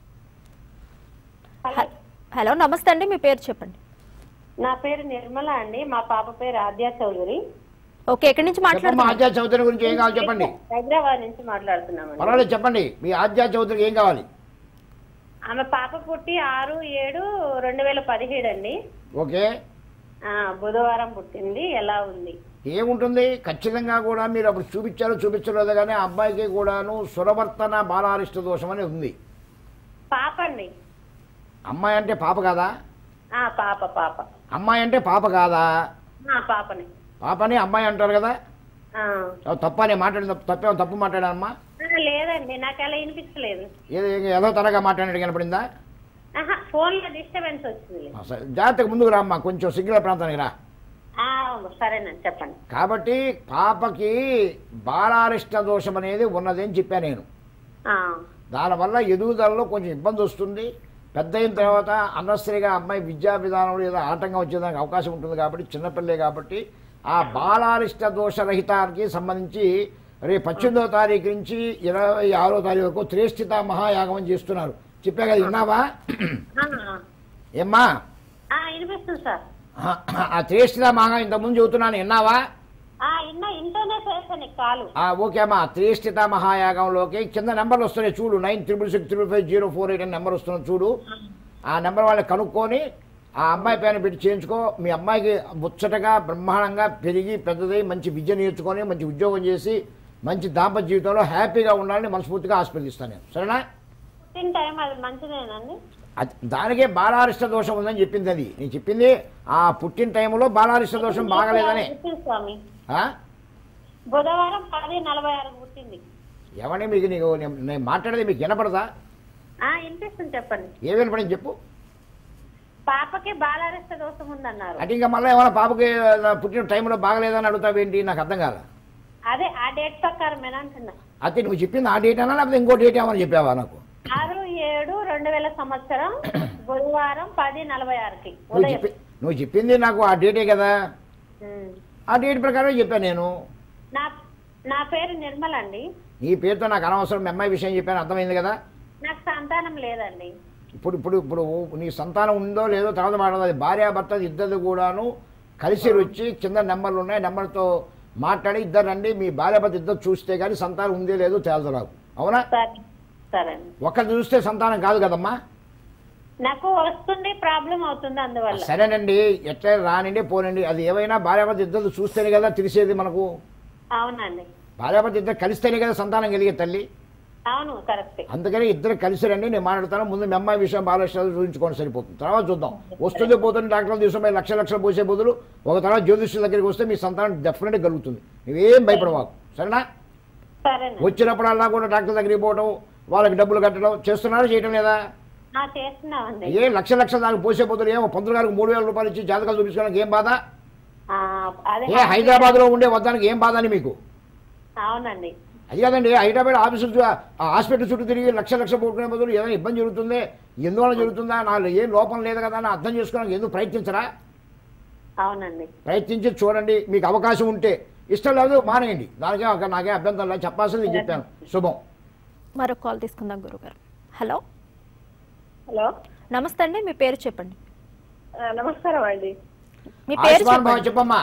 Speaker 1: హ- హలో నమస్తే అండి మీ పేరు చెప్పండి
Speaker 4: నా పేరు నిర్మల అండి మా పాప పేరు ఆద్య చౌదరి
Speaker 1: ఓకే ఎక్కడి నుంచి
Speaker 2: చెప్పమ్మా
Speaker 1: మాట్లాడుతున్నారు
Speaker 2: ఆద్యా చౌదరి గురించి ఏం కావాలి చెప్పండి
Speaker 4: హైదరాబాద్ నుంచి మాట్లాడుతున్నామండి
Speaker 2: పర్వాలేదు చెప్పండి మీ ఆద్యా చౌదరికి ఏం కావాలి
Speaker 4: ఆమె పాప పుట్టి ఆరు ఏడు రెండు వేల పదిహేడు అండి
Speaker 2: ఓకే
Speaker 4: ఆ, బుధవారం పుట్టింది ఎలా ఉంది
Speaker 2: ఏముంటుంది ఖచ్చితంగా కూడా మీరు అప్పుడు చూపించారో చూపించలేదు కానీ ఆ అబ్బాయికి కూడాను సురవర్తన బాలారిష్ట దోషం అని ఉంది
Speaker 4: పాప అండి
Speaker 2: అమ్మాయి అంటే పాప కాదా
Speaker 4: ఆ, పాప పాప
Speaker 2: అమ్మాయి అంటే పాప కాదా
Speaker 4: ఆ, పాపని
Speaker 2: పాపని అమ్మాయి అంటారు కదా
Speaker 4: ఆ.
Speaker 2: ఓ, తప్ప నేను మాట్లాడిన తప్పు తప్పేమో తప్పు మాట్లాడానమ్మా
Speaker 4: ఆ, లేదండి నాకు అలా వినిపించలేదు
Speaker 2: ఏదో ఏదో తరగా మాట్లాడినట్టు కనపడిందా
Speaker 4: ఆహా ఫోన్లో డిస్టర్బెన్స్ వచ్చింది
Speaker 2: ఆ, సరే జాగ్రత్తగా ముందుకు రామ్మా కొంచెం సిగ్నల్ ప్రాంతానికి రా
Speaker 4: ఆ, సరేనండి చెప్పండి
Speaker 2: కాబట్టి పాపకి బాలారిష్ట దోషం అనేది ఉన్నది అని చెప్పాను నేను
Speaker 4: ఆ,
Speaker 2: దానివల్ల ఎదుగుదలలో కొంచెం ఇబ్బంది వస్తుంది పెద్ద అయిన తర్వాత అనవసరిగా అమ్మాయి విద్యా విధానంలో ఏదో ఆటంకం వచ్చేదానికి అవకాశం ఉంటుంది కాబట్టి చిన్నపిల్లే కాబట్టి ఆ బాలారిష్ట దోషరహితానికి సంబంధించి రేపు పద్దెనిమిదో తారీఖు నుంచి ఇరవై ఆరో తారీఖు వరకు త్రేష్ఠిత మహాయాగం అని చేస్తున్నారు చెప్పా కదా విన్నావా
Speaker 4: ఆ,
Speaker 2: ఏమ్మా
Speaker 4: ఆ, వినిపిస్తుంది సార్
Speaker 2: ఆ త్రేష్ఠిత మహా ఇంతకుముందు చెబుతున్నాను విన్నావా
Speaker 4: ఆ ఇన్న ఇంట్లోనే చేశాను కాలు
Speaker 2: ఆ, ఓకే అమ్మా త్రిష్టిత మహాయాగంలోకి కింద నెంబర్లు వస్తున్నాయి చూడు nine triple six triple five zero four eight అని నెంబర్ వస్తుంది చూడు ఆ నెంబర్ వాళ్ళని కనుక్కొని ఆ అమ్మాయి పైన పెట్టి చేయించుకో మీ అమ్మాయికి ముచ్చటగా బ్రహ్మాండంగా పెరిగి పెద్దదై మంచి విద్య నేర్చుకొని మంచి ఉద్యోగం చేసి మంచి దాంపత్య జీవితంలో హ్యాపీగా ఉండాలని మనస్ఫూర్తిగా ఆస్వాదిస్తాను నేను సరేనా
Speaker 4: పుట్టిన టైం అది మంచిదేనండి
Speaker 2: అది దానికే బాలారిష్ట దోషం ఉందని చెప్పింది అది నేను చెప్పింది ఆ పుట్టిన టైంలో బాలారిష్ట దోషం బాగలేదని
Speaker 4: పుట్టింది స్వామి
Speaker 2: ఆ?
Speaker 4: బుధవారం పది నలభై ఆరుకు పుట్టింది
Speaker 2: ఏమని మీకు నీకు నేను- నేను మాట్లాడేది మీకు వినపడదా
Speaker 4: ఆ వినిపిస్తుంది చెప్పండి
Speaker 2: ఏ వినపడింది చెప్పు
Speaker 4: పాపకి బాలారిష్ట దోషం ఉందన్నారు
Speaker 2: అంటే ఇంకా మళ్ళీ ఏమైనా పాపకి ఆ, పుట్టిన టైంలో బాగలేదని అడుగుతావేంటి నాకు అర్థం కాదు
Speaker 4: అదే ఆ డేట్ ప్రకారమేనా అంటున్నా
Speaker 2: అయితే నువ్వు చెప్పింది ఆ డేట్ అనా లేకపోతే ఇంకో డేట్ ఏమని చెప్పావా నాకు
Speaker 4: ఆరు ఏడు రెండు వేల సంవత్సరం బుధవారం పది నలభై ఆరుకి
Speaker 2: నువ్వు
Speaker 4: ఉదయం
Speaker 2: చెప్పి నువ్వు చెప్పింది నాకు ఆ డేటే కదా
Speaker 4: ఉమ్.
Speaker 2: ఆ డేట్ ప్రకారం చెప్పాను నేను
Speaker 4: నా నా పేరు నిర్మల అండి
Speaker 2: నీ పేరుతో నాకు అనవసరం మీ అమ్మాయి విషయం చెప్పాను అర్థమైంది కదా
Speaker 4: నాకు సంతానం లేదండి
Speaker 2: ఇప్పుడు ఇప్పుడు ఇప్పుడు నీ సంతానం ఉందో లేదో తర్వాత మాట్లాడదు అది భార్యాభర్త ఇద్దరు కూడాను కలిసి వచ్చి కింద నెంబర్లు ఉన్నాయి నెంబర్తో మాట్లాడి ఇద్దరు రండి మీ భార్యాభర్త ఇద్దరు చూస్తే కానీ సంతానం ఉందే లేదో తేలదు నాకు అవునా
Speaker 4: సరే సరే అండి
Speaker 2: ఒక్కరు చూస్తే సంతానం కాదు కదమ్మా
Speaker 4: నాకు వస్తుంది ప్రాబ్లం అవుతుంది అందువల్ల
Speaker 2: సరేనండి ఎట్లా రానండి పోనండి అది ఏమైనా భార్యాభర్త ఇద్దరు చూస్తేనే కదా తెలిసేది మనకు
Speaker 4: అవునండి
Speaker 2: భార్యాభర్త ఇద్దరు కలిస్తేనే కదా సంతానం కలిగే తల్లి
Speaker 4: అవును కరెక్ట్
Speaker 2: అందుకని ఇద్దరు కలిసి రండి నేను మాట్లాడతాను ముందు మీ అమ్మాయి విషయం బాలకృష్ణ చూపించుకోండి సరిపోతుంది తర్వాత చూద్దాం వస్తుంది పోతుంది డాక్టర్లు తీసుకుపోయి లక్ష లక్షలు పోసే బదులు ఒక తర్వాత జ్యోతిష్యుల దగ్గరికి వస్తే మీ సంతానం డెఫినెట్గా కలుగుతుంది నువ్వేం భయపడవాకు సరేనా
Speaker 4: సరేనండి
Speaker 2: వచ్చినప్పుడల్లా కూడా డాక్టర్ దగ్గరికి పోవడం వాళ్ళకి డబ్బులు కట్టడం చేస్తున్నారా చేయటం లేదా
Speaker 4: ఆ, చేస్తున్నామండి
Speaker 2: ఏ లక్ష లక్షల దానికి పోసే బదులు ఏమో పంతులు గారికి మూడు వేల రూపాయలు ఇచ్చి జాతకాలు చూపించుకోవడానికి ఏం బాధ
Speaker 4: ఆ, అదే
Speaker 2: ఏ హైదరాబాద్లో ఉండే వద్దానికి ఏం బాధ అని మీకు
Speaker 4: అవునండి
Speaker 2: అది కాదండి హైదరాబాద్ ఆఫీసు చు- ఆ హాస్పిటల్ చుట్టూ తిరిగి లక్ష లక్ష పోటుకునే బదులు ఏదైనా ఇబ్బంది జరుగుతుంది ఎందువల్ల జరుగుతుందా నాకు ఏం లోపం లేదు కదా అని అర్థం చేసుకోవడానికి ఎందుకు ప్రయత్నించరా
Speaker 4: అవునండి
Speaker 2: ప్రయత్నించి చూడండి మీకు అవకాశం ఉంటే ఇష్టం లేదు మానేయండి దానికే ఒక నాకే అభ్యంతరం లేదు చెప్పాల్సింది నేను చెప్పాను శుభం
Speaker 1: మరొక కాల్ తీసుకుందాం గురుగారు హలో
Speaker 5: హలో
Speaker 1: నమస్తే అండి మీ పేరు చెప్పండి
Speaker 5: ఆ, నమస్కారం అండి
Speaker 1: మీ పేరు
Speaker 2: ఆయుష్మాన్ బాబు
Speaker 1: చెప్పండి
Speaker 2: చెప్పమ్మా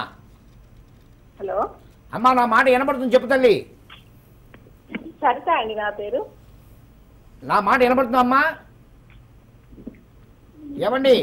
Speaker 5: హలో
Speaker 2: అమ్మా నా మాట వినపడుతుంది చెప్పు తల్లి
Speaker 5: సరిత అండి నా పేరు
Speaker 2: నా మాట వినపడుతుందమ్మా ఏమండి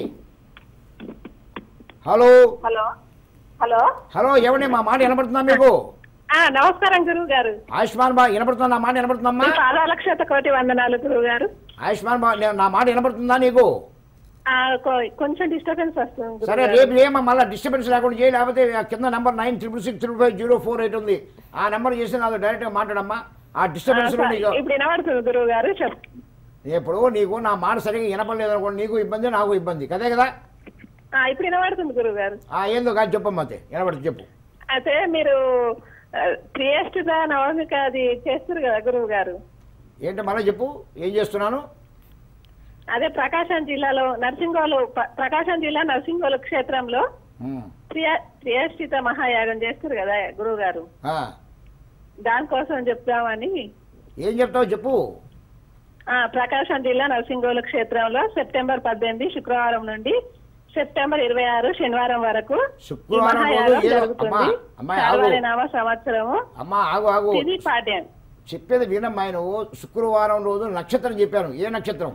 Speaker 2: హలో
Speaker 5: హలో హలో
Speaker 2: హలో ఏమండి మా మాట వినపడుతుందా మీకు
Speaker 5: ఆ, నమస్కారం గురువు గారు
Speaker 2: ఆయుష్మాన్ బా వినపడుతుందా నా మాట వినపడుతుందమ్మా
Speaker 5: పాదాలక్షత కోటి వందనాలు గురువు గారు
Speaker 2: ఆయుష్మాన్ బా నే- నా మాట వినపడుతుందా నీకు
Speaker 5: ఆ, కొ- కొంచెం డిస్టర్బెన్స్ వస్తుంది గురువు
Speaker 2: సరే
Speaker 5: గారు.
Speaker 2: రేపు ఏమో మళ్ళీ డిస్టర్బెన్స్ లేకుండా చేయి లేకపోతే ఆ కింద number nine triple six triple five zero four eight ఉంది ఆ నెంబర్ చేసి నాతో డైరెక్ట్గా మాట్లాడమ్మా ఆ
Speaker 5: ఆ,
Speaker 2: డిస్టర్బెన్స్
Speaker 5: సరే.
Speaker 2: నీకు
Speaker 5: ఇప్పుడు వినబడుతుంది గురువు గారు చెప్
Speaker 2: ఇప్పుడు నీకు నా మాట సరిగా వినపడలేదు అనుకోండి నీకు ఇబ్బంది నాకు ఇబ్బంది కదే కదా
Speaker 5: ఆ, ఇప్పుడు వినబడుతుంది గురువు గారు
Speaker 2: ఆ ఏందో కాదు చెప్పమ్మా అయితే వినపడుతుంది చెప్పు
Speaker 5: అయితే మీరు ప్రియష్టిత నవమిక అది చేస్తారు కదా గురువు గారు
Speaker 2: ఏంటి మళ్ళీ చెప్పు ఏం చేస్తున్నాను
Speaker 5: అదే ప్రకాశం జిల్లాలో నర్సింగోలు ప- ప్రకాశం జిల్లా నర్సింగోలు క్షేత్రంలో
Speaker 2: ఉమ్.
Speaker 5: ప్రియ ప్రియష్టిత మహాయాగం చేస్తారు కదా గురువు గారు
Speaker 2: ఆ.
Speaker 5: దానికోసం చెప్తామని
Speaker 2: ఏం చెప్తావు చెప్పు
Speaker 5: ఆ, ప్రకాశం జిల్లా నరసింగోలు క్షేత్రంలో సెప్టెంబర్ పద్దెనిమిది శుక్రవారం నుండి సెప్టెంబర్ ఇరవై ఆరు శనివారం వరకు ఈ
Speaker 2: శుక్రవారం రోజు
Speaker 5: మహాయాగం
Speaker 2: ఏదో-
Speaker 5: జరుగుతుంది
Speaker 2: అమ్మా, అమ్మాయి ఆగు.
Speaker 5: శార్వారి నామ సంవత్సరము
Speaker 2: అమ్మా ఆగు ఆగు
Speaker 5: తిది పాడ్యం
Speaker 2: చెప్పేది వినమ్మా నువ్వు శుక్రవారం రోజు నక్షత్రం చెప్పాను ఏ నక్షత్రం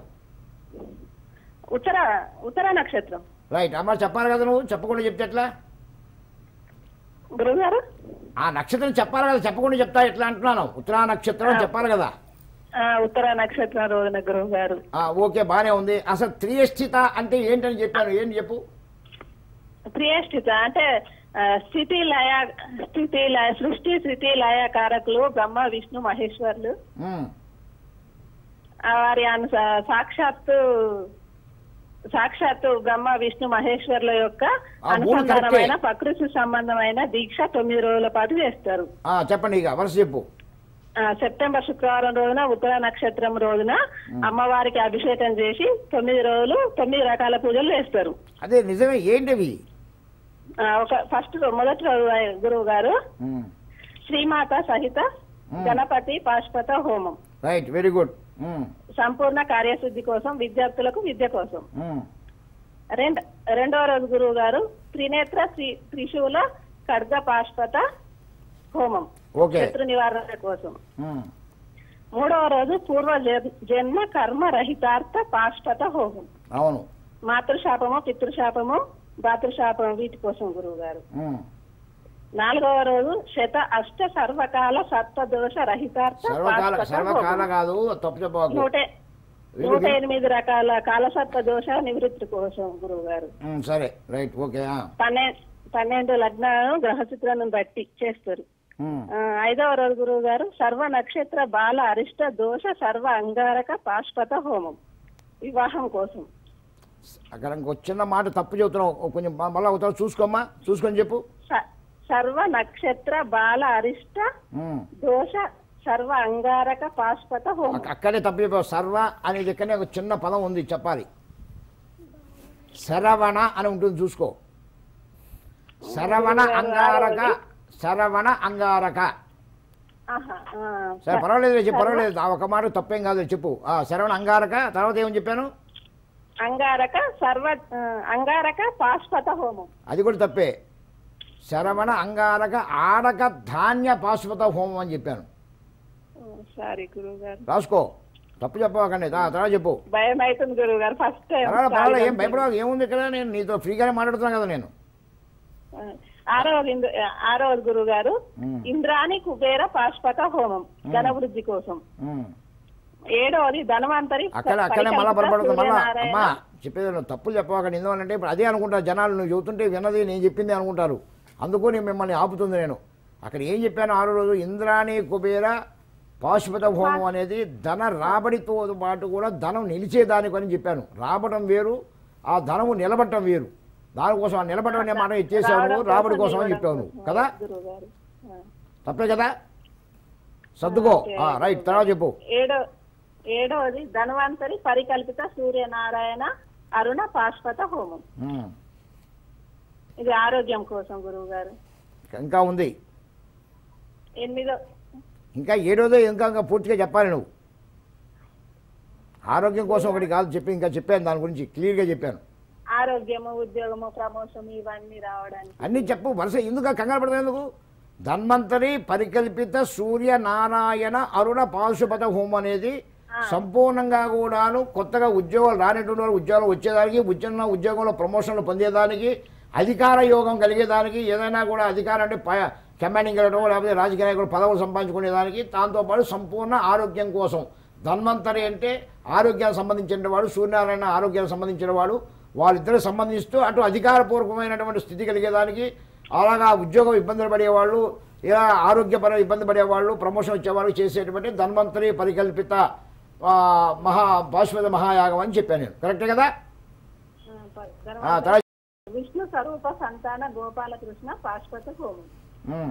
Speaker 5: ఉత్తర ఉత్తర నక్షత్రం
Speaker 2: రైట్ అమ్మ చెప్పాలి కదా నువ్వు చెప్పకుండా చెప్తే ఎట్లా
Speaker 5: గురువు గారు
Speaker 2: ఆ నక్షత్రం చెప్పాలి కదా చెప్పకుండా చెప్తా ఎట్లా అంటున్నాను ఉత్తరా నక్షత్రం అని చెప్పాలి కదా
Speaker 5: ఆ, ఉత్తర నక్షత్రం రోజున గురువు గారు
Speaker 2: ఆ, ఓకే బానే ఉంది అసలు త్రియస్థిత అంటే ఏంటని చెప్పాను ఏంటి చెప్పు
Speaker 5: ప్రియష్ఠిత అంటే ఆ, స్థితి లయ స్థితి లయ సృష్టి స్థితి లయ కారకులు బ్రహ్మ విష్ణు మహేశ్వర్లు
Speaker 2: ఉమ్.
Speaker 5: ఆ వారి అను సా- సాక్షాత్తు సాక్షాత్తు బ్రహ్మ విష్ణు మహేశ్వర్ల యొక్క
Speaker 2: ఆ, మూడు
Speaker 5: అనుసంధానమైన
Speaker 2: కరెక్టే.
Speaker 5: ప్రకృతి సంబంధమైన దీక్ష తొమ్మిది రోజుల పాటు చేస్తారు
Speaker 2: ఆ, చెప్పండి ఇక వరుస చెప్పు
Speaker 5: ఆ, సెప్టెంబర్ శుక్రవారం రోజున ఉత్తర నక్షత్రం రోజున అమ్మవారికి అభిషేకం చేసి తొమ్మిది రోజులు తొమ్మిది రకాల పూజలు చేస్తారు
Speaker 2: అదే నిజమే ఏంటివి
Speaker 5: ఆ, ఒక ఫస్ట్ రో- మొదటి రోజు గురువు గారు
Speaker 2: ఉమ్.
Speaker 5: శ్రీమాత సహిత గణపతి పాశ్పత హోమం
Speaker 2: రైట్ వెరీ గుడ్ ఉమ్.
Speaker 5: సంపూర్ణ కార్యశుద్ధి కోసం విద్యార్థులకు విద్య కోసం
Speaker 2: ఉమ్.
Speaker 5: రెండ రెండవ రోజు గురువు గారు త్రినేత్ర శ్రీ త్రిశూల ఖడ్గ పాష్పత హోమం
Speaker 2: ఓకే
Speaker 5: శత్రు నివారణ కోసం
Speaker 2: ఉమ్.
Speaker 5: మూడవ రోజు పూర్వ జ- జన్మ కర్మ రహితార్థ పాష్పత హోమం
Speaker 2: అవును
Speaker 5: మాతృశాపము పితృశాపము భాతృశాపము వీటి కోసం గురువు గారు
Speaker 2: ఉమ్.
Speaker 5: నాలుగవ రోజు శత అష్ట సర్వకాల సత్వదోష రహితార్థ
Speaker 2: సర్వకాల
Speaker 5: పాష్పత
Speaker 2: సర్వకాల
Speaker 5: హోమం.
Speaker 2: కాదు తప్పు చెప్పకు
Speaker 5: నూట నూట ఎనిమిది రకాల కాలసత్వ దోష నివృత్తి కోసం గురువు గారు
Speaker 2: ఉమ్, సరే రైట్ ఓకే ఆ.
Speaker 5: పన్నెండు పన్నెండు లగ్నాలను గ్రహచిత్రాలను బట్టి చేస్తారు
Speaker 2: ఉమ్.
Speaker 5: ఆ, ఐదవ రోజు గురువు గారు సర్వ నక్షత్ర బాల అరిష్ట దోష సర్వ అంగారక పాష్పత హోమం వివాహం కోసం
Speaker 2: అక్కడ ఇంకో చిన్న మాట తప్పు చెబుతున్నావు ఓ కొంచెం మ- మళ్ళా అవుతావు చూసుకోమ్మా చూసుకొని చెప్పు
Speaker 5: స- సర్వ నక్షత్ర బాల అరిష్ట
Speaker 2: ఉమ్.
Speaker 5: దోష సర్వ అంగారక పాష్పత హోమం
Speaker 2: అక్క- అక్కడే తప్పు చెప్పావు సర్వ అనేది ఇక్కడనే ఒక చిన్న పదం ఉంది చెప్పాలి శరవణ అని ఉంటుంది చూసుకో శరవణ అంగారక శరవణ అంగారక
Speaker 5: ఆహా, ఆ,
Speaker 2: సరే పర్వాలేదు చెప్పు పర్వాలేదు ఆ ఒక మాట తప్పేం కాదు చెప్పు ఆ శరవణ అంగారక తర్వాత ఏమని చెప్పాను
Speaker 5: అంగారక సర్వ ఆ, అంగారక పాష్పత హోమం
Speaker 2: అది కూడా తప్పే శరవణ అంగారక ఆడక ధాన్య పాశుపత హోమం అని చెప్పాను
Speaker 5: సారీ గురువు గారు
Speaker 2: రాసుకో తప్పు చెప్పకండి తర్వాత చెప్పు
Speaker 5: భయం అవుతుంది గురువు గారు ఫస్ట్ టైం
Speaker 2: పర్వాలేదు పర్వాలేదు ఏం భయపడవాలి ఏముంది ఇక్కడ నేను నీతో ఫ్రీగానే మాట్లాడుతున్నాను కదా నేను
Speaker 5: ఆరవది ఇంద్ర- ఆరవది గురువు గారు
Speaker 2: ఉమ్.
Speaker 5: ఇంద్రాణి కుబేర పాష్పత హోమం ధనవృద్ధి కోసం
Speaker 2: ఉమ్.
Speaker 5: ఏడవది ధనవంతరి
Speaker 2: అక్కడ అక్కడే మళ్ళా
Speaker 5: పరికల్పిత
Speaker 2: పొరపడుతుంది మళ్ళా
Speaker 5: సూర్యనారాయణ.
Speaker 2: అమ్మా చెప్పేది నువ్వు తప్పులు చెప్పకండి ఎందువల్లంటే ఇప్పుడు అదే అనుకుంటారు జనాలు నువ్వు చెబుతుంటే విన్నది నేను చెప్పింది అనుకుంటారు అందుకు నేను మిమ్మల్ని ఆపుతుంది నేను అక్కడ ఏం చెప్పాను ఆరో రోజు ఇంద్రాణి కుబేర పాశుపత హోమం అనేది ధన రాబడితో పాటు కూడా ధనం నిలిచేదానికి అని చెప్పాను రాబడం వేరు ఆ ధనము నిలబడటం వేరు దానికోసం ఆ నిలబడడం అనే మాట ఇచ్చేసావు నువ్వు
Speaker 5: రావడం
Speaker 2: రాబడి కోసం అని
Speaker 5: ఇవ్వడం
Speaker 2: చెప్పావు నువ్వు
Speaker 5: కోసం.
Speaker 2: కదా
Speaker 5: గురువు గారు ఆ.
Speaker 2: తప్పే కదా సర్దుకో
Speaker 5: ఓకే.
Speaker 2: ఆ, రైట్ తర్వాత చెప్పు
Speaker 5: ఏడో ఏడవది ధనవంతరి పరికల్పిత సూర్యనారాయణ అరుణ పాష్పత హోమం
Speaker 2: ఉమ్.
Speaker 5: ఇది ఆరోగ్యం కోసం గురువు గారు
Speaker 2: ఇంకా ఉంది
Speaker 5: ఎనిమిదో
Speaker 2: ఇంకా ఏడోదో ఇంకా ఇంకా పూర్తిగా చెప్పాలి నువ్వు ఆరోగ్యం కోసం ఒకటి కాదు చెప్పి ఇంకా చెప్పాను దాని గురించి క్లియర్గా చెప్పాను
Speaker 5: ఆరోగ్యము ఉద్యోగము ప్రమోషన్ ఇవన్నీ రావడానికి
Speaker 2: అన్నీ చెప్పు వరుస ఎందుకు కంగారు పడతావు ఎందుకు ధన్వంతరి పరికల్పిత సూర్య నారాయణ అరుణ పాశుపత హోమం అనేది సంపూర్ణంగా కూడాను కొత్తగా ఉద్యోగాలు రానటువంటి వాళ్ళు ఉద్యోగాలు వచ్చేదానికి ఉద్యోగ ఉద్యోగంలో ప్రమోషన్లు పొందేదానికి అధికార యోగం కలిగేదానికి ఏదైనా కూడా అధికారం అంటే ప- కమాండింగ్ వెళ్ళడం లేకపోతే రాజకీయ నాయకులు పదవులు సంపాదించుకునేదానికి దాంతోపాటు సంపూర్ణ ఆరోగ్యం కోసం ధన్వంతరి అంటే ఆరోగ్యానికి సంబంధించిన వాడు సూర్యనారాయణ ఆరోగ్యానికి సంబంధించిన వాడు వాళ్ళిద్దరు సంబంధిస్తూ అటు అధికారపూర్వకమైనటువంటి స్థితి కలిగేదానికి అలాగా ఉద్యోగం ఇబ్బందులు పడేవాళ్ళు ఇలా ఆరోగ్యపర ఇబ్బంది పడేవాళ్ళు ప్రమోషన్ వచ్చేవాళ్ళు చేసేటువంటి ధన్వంతరి పరికల్పిత ఆ, మహా పాశ్వత మహాయాగం అని చెప్పాను నేను కరెక్టే కదా
Speaker 5: ఆ, ప-
Speaker 2: ఆ,
Speaker 5: ధనవంతరి
Speaker 2: తర్వాత
Speaker 5: విష్ణు స్వరూప సంతాన గోపాలకృష్ణ పాష్పత హోమం
Speaker 2: ఉమ్.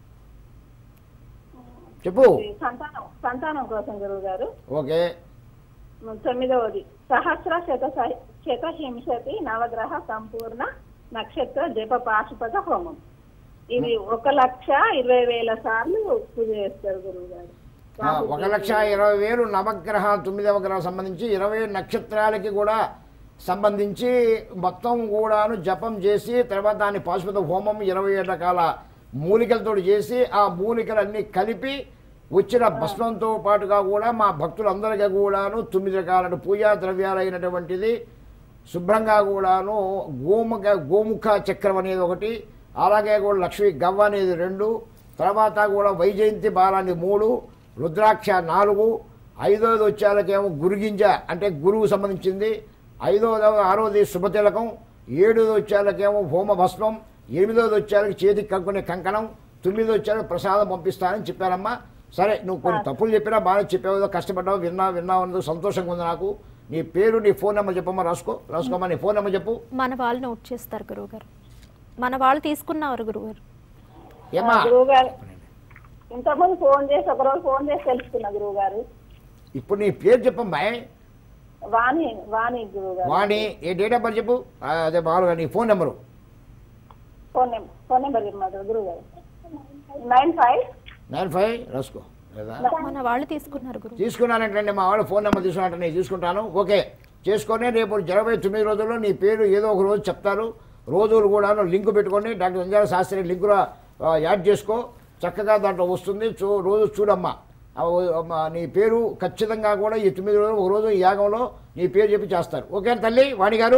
Speaker 2: చెప్పు
Speaker 5: ఇది సంతానం సంతానం కోసం గురువు గారు
Speaker 2: ఓకే
Speaker 5: తొమ్మిదవది సహస్ర శత సహి- శత హింసతి నవగ్రహ సంపూర్ణ నక్షత్ర జప పాశుపత హోమం ఇది ఒక లక్ష ఇరవై వేల సార్లు పూజ చేస్తారు గురువు గారు
Speaker 2: ఆ, ఒక లక్ష ఇరవై వేలు నవగ్రహ తొమ్మిదవ గ్రహం సంబంధించి ఇరవై నక్షత్రాలకి కూడా సంబంధించి మొత్తం కూడాను జపం చేసి తర్వాత దాన్ని పాశుపత హోమం ఇరవై ఏడు రకాల మూలికలతో చేసి ఆ మూలికలన్నీ కలిపి వచ్చిన భస్మంతో పాటుగా కూడా మా భక్తులందరికీ కూడాను తొమ్మిది రకాల పూజా ద్రవ్యాలైనటువంటిది శుభ్రంగా కూడాను గోముఖ గోముఖ చక్రం అనేది ఒకటి అలాగే కూడా లక్ష్మీ గవ్వ అనేది రెండు తర్వాత కూడా వైజయంతి బాలాన్ని మూడు రుద్రాక్ష నాలుగు ఐదోది వచ్చేలకేమో గురుగింజ అంటే గురువు సంబంధించింది ఐదోది ఆరోది శుభతిలకం ఏడోది వచ్చేలకేమో హోమ భస్మం ఎనిమిదోది వచ్చేలకి చేతికి కనుక్కునే కంకణం తొమ్మిది వచ్చేలకు ప్రసాదం పంపిస్తానని చెప్పారమ్మా సరే నువ్వు కొన్ని తప్పులు చెప్పినా బాగా చెప్పావు ఏదో కష్టపడ్డావు విన్నా విన్నావు అన్నది సంతోషంగా ఉంది నాకు నీ పేరు నీ ఫోన్ నెంబర్ చెప్పమ్మా రాసుకో రాసుకోమ్మా నీ ఫోన్ నెంబర్ చెప్పు
Speaker 1: మన వాళ్ళు నోట్ చేస్తారు గురువుగారు మన వాళ్ళు తీసుకున్నారు గురువుగారు
Speaker 2: ఏమ్మా
Speaker 5: గురువు గారు ఇంతకుముందు ఫోన్ చేసి ఒకరోజు ఫోన్ చేసి తెలుసుకున్న గురువు గారు
Speaker 2: ఇప్పుడు నీ పేరు చెప్పమ్మా
Speaker 5: వాణి వాణి గురువు గారు
Speaker 2: వాణి ఏ డేట్ ఆఫ్ బర్త్ చెప్పు ఆ, అదే మామూలుగా నీ phone number
Speaker 5: phone number phone number చెప్పమంటారు గురువు గారు నైన్ ఫైవ్
Speaker 2: నైన్ ఫైవ్ రాసుకో లేదా
Speaker 1: మన వాళ్ళు తీసుకున్నారు గురువు
Speaker 2: తీసుకున్నానంటే మా వాళ్ళు ఫోన్ నెంబర్ తీసుకున్నట్టు నేను తీసుకుంటాను ఓకే చేసుకొని రేపు ఇరవై తొమ్మిది రోజుల్లో నీ పేరు ఏదో ఒక రోజు చెప్తారు రోజులు కూడా లింక్ పెట్టుకొని డాక్టర్ సంజాల శాస్త్రి లింకులో ఆ, యాడ్ చేసుకో చక్కగా దాంట్లో వస్తుంది చూ రోజు చూడమ్మా ఆ ఓ- అమ్మా, నీ పేరు ఖచ్చితంగా కూడా ఈ తొమ్మిది రోజులు ఒక రోజు ఈ యాగంలో నీ పేరు చెప్పి చేస్తారు ఓకే తల్లి వాణి గారు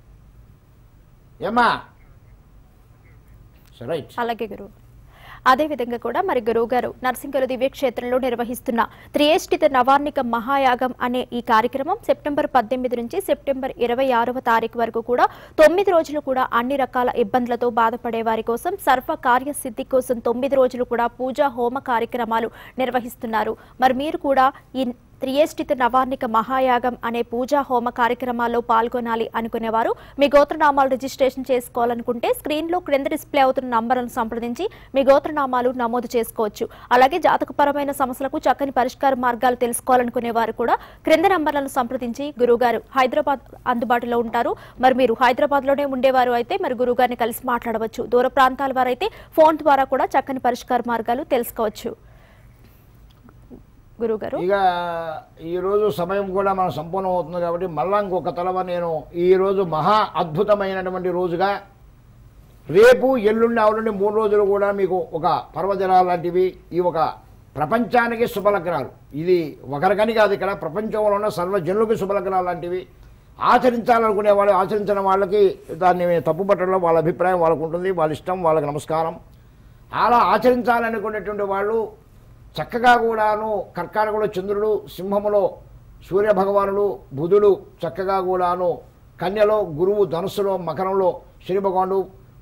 Speaker 2: ఏమ్మా సరే రైట్
Speaker 1: అలాగే గురువు అదేవిధంగా కూడా మరి గురువు గారు నరసింహుల దివ్యక్షేత్రంలో నిర్వహిస్తున్న త్రియేష్టిత నవార్ణిక మహాయాగం అనే ఈ కార్యక్రమం సెప్టెంబర్ పద్దెనిమిది నుంచి సెప్టెంబర్ ఇరవై ఆరవ తారీఖు వరకు కూడా తొమ్మిది రోజులు కూడా అన్ని రకాల ఇబ్బందులతో బాధపడే వారి కోసం సర్వ కార్యసిద్ధి కోసం తొమ్మిది రోజులు కూడా పూజా హోమ కార్యక్రమాలు నిర్వహిస్తున్నారు మరి మీరు కూడా ఈ త్రియేష్టిత నవార్ణిక మహాయాగం అనే పూజా హోమ కార్యక్రమాల్లో పాల్గొనాలి అనుకునేవారు మీ గోత్రనామాలు రిజిస్ట్రేషన్ చేసుకోవాలనుకుంటే స్క్రీన్లో క్రింద డిస్ప్లే అవుతున్న నంబర్లను సంప్రదించి మీ గోత్రనామాలు నమోదు చేసుకోవచ్చు అలాగే జాతకపరమైన సమస్యలకు చక్కని పరిష్కార మార్గాలు తెలుసుకోవాలనుకునే వారు కూడా క్రింద నంబర్లను సంప్రదించి గురువుగారు హైదరాబాద్ అందుబాటులో ఉంటారు మరి మీరు హైదరాబాద్ లోనే ఉండేవారు అయితే మరి గురువుగారిని కలిసి మాట్లాడవచ్చు దూర ప్రాంతాల వారైతే ఫోన్ ద్వారా కూడా చక్కని పరిష్కార మార్గాలు తెలుసుకోవచ్చు గురువుగారు
Speaker 2: ఇక ఈరోజు సమయం కూడా మనం సంపూర్ణం అవుతుంది కాబట్టి మళ్ళా ఇంకొక తలవ నేను ఈరోజు మహా అద్భుతమైనటువంటి రోజుగా రేపు ఎల్లుండి ఆవులుండి మూడు రోజులు కూడా మీకు ఒక పర్వదినాలు లాంటివి ఈ ఒక ప్రపంచానికి శుభలగ్నాలు ఇది ఒకరికని కాదు ఇక్కడ ప్రపంచంలో ఉన్న సర్వజనులకు శుభలగ్నాలు లాంటివి ఆచరించాలనుకునే వాళ్ళు ఆచరించిన వాళ్ళకి దాన్ని తప్పుపట్టడంలో వాళ్ళ అభిప్రాయం వాళ్ళకు ఉంటుంది వాళ్ళ ఇష్టం వాళ్ళకి నమస్కారం అలా ఆచరించాలనుకునేటువంటి వాళ్ళు చక్కగా కూడాను కర్కాటకుడు చంద్రుడు సింహములో సూర్యభగవానుడు బుధుడు చక్కగా కూడాను కన్యలో గురువు ధనుస్సులో మకరంలో శని భగవానుడు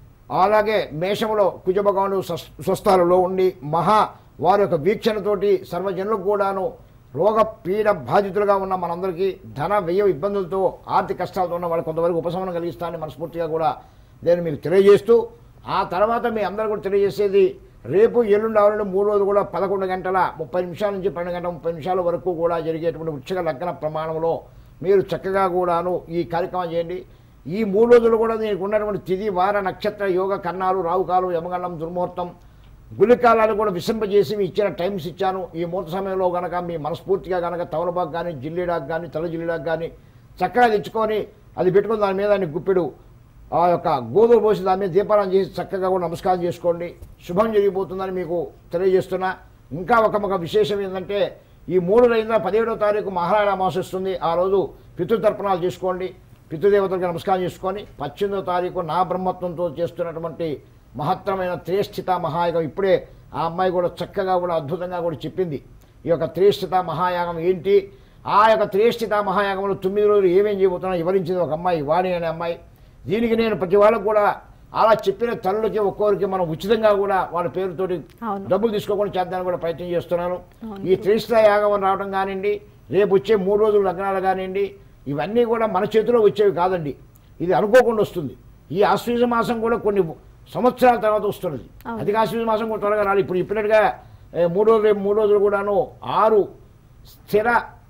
Speaker 2: అలాగే మేషములో కుజ భగవానుడు స్వస్- స్వస్థాలలో ఉండి మహా వారి యొక్క వీక్షణతోటి సర్వజనులకు కూడాను రోగ పీడ బాధితులుగా ఉన్న మనందరికీ ధన వ్యయ ఇబ్బందులతో ఆర్థిక కష్టాలతో ఉన్న వాళ్ళకి కొంతవరకు ఉపశమనం కలిగిస్తానని మనస్ఫూర్తిగా కూడా నేను మీకు తెలియజేస్తూ ఆ తర్వాత మీ అందరూ కూడా తెలియజేసేది రేపు ఎల్లుండి ఆవులు మూడు రోజులు కూడా పదకొండు గంటల ముప్పై నిమిషాల నుంచి పన్నెండు గంటల ముప్పై నిమిషాల వరకు కూడా జరిగేటువంటి వృక్షక లగ్న ప్రమాణంలో మీరు చక్కగా కూడాను ఈ కార్యక్రమం చేయండి ఈ మూడు రోజులు కూడా దీనికి ఉన్నటువంటి తిథి వార నక్షత్ర యోగ కన్నాలు రావుకాలు యమగండం దుర్ముహూర్తం గులికాలాలు కూడా విసింపజేసి మీ ఇచ్చిన టైమ్స్ ఇచ్చాను ఈ ముహూర్త సమయంలో గనక మీ మనస్ఫూర్తిగా గనక తవలబాగ్ కానీ జిల్లీడాక్ కానీ తల జిల్లీడాక్ కానీ చక్కగా తెచ్చుకొని అది పెట్టుకుని దాని మీద ఆయన గుప్పెడు ఆ యొక్క గోధుమ పోసి దాని మీద దీపారాయణ చేసి చక్కగా కూడా నమస్కారం చేసుకోండి శుభం జరిగిపోతుందని మీకు తెలియజేస్తున్నా ఇంకా ఒక ఒక విశేషం ఏంటంటే ఈ మూడు రైంద్ర పదిహేడవ తారీఖు మహారాయణ అమావాస్య వస్తుంది ఆ రోజు పితృతర్పణాలు చేసుకోండి పితృదేవతలకు నమస్కారం చేసుకొని పద్దెనిమిదవ తారీఖు నా బ్రహ్మత్వంతో చేస్తున్నటువంటి మహత్తరమైన త్రేష్ఠిత మహాయాగం ఇప్పుడే ఆ అమ్మాయి కూడా చక్కగా కూడా అద్భుతంగా కూడా చెప్పింది ఈ యొక్క త్రేష్ఠిత మహాయాగం ఏంటి ఆ యొక్క త్రేష్ఠిత మహాయాగంలో తొమ్మిది రోజులు ఏమేం చేయబోతున్నా వివరించింది ఒక అమ్మాయి వాణి అనే అమ్మాయి దీనికి నేను ప్రతి వాళ్ళకు కూడా అలా చెప్పిన తల్లులకి ఒక్కొక్కరికి మనం ఉచితంగా కూడా వాళ్ళ పేరుతోటి
Speaker 1: అవును.
Speaker 2: డబ్బులు తీసుకోకుండా చేద్దానికి కూడా ప్రయత్నం చేస్తున్నాను ఈ త్రిష్ట యాగం అని రావడం కానివ్వండి రేపు వచ్చే మూడు రోజులు లగ్నాలు కానివ్వండి ఇవన్నీ కూడా మన చేతిలో వచ్చేవి కాదండి ఇది అనుకోకుండా వస్తుంది ఈ ఆశ్వీజ మాసం కూడా కొన్ని సంవత్సరాల తర్వాత వస్తున్నది
Speaker 1: అవును.
Speaker 2: అధిక ఆశ్వీజ మాసం కూడా త్వరగా రాలి ఇప్పుడు చెప్పినట్టుగా ఏ, మూడు రోజులు రేపు మూడు రోజులు కూడాను ఆరు స్థిర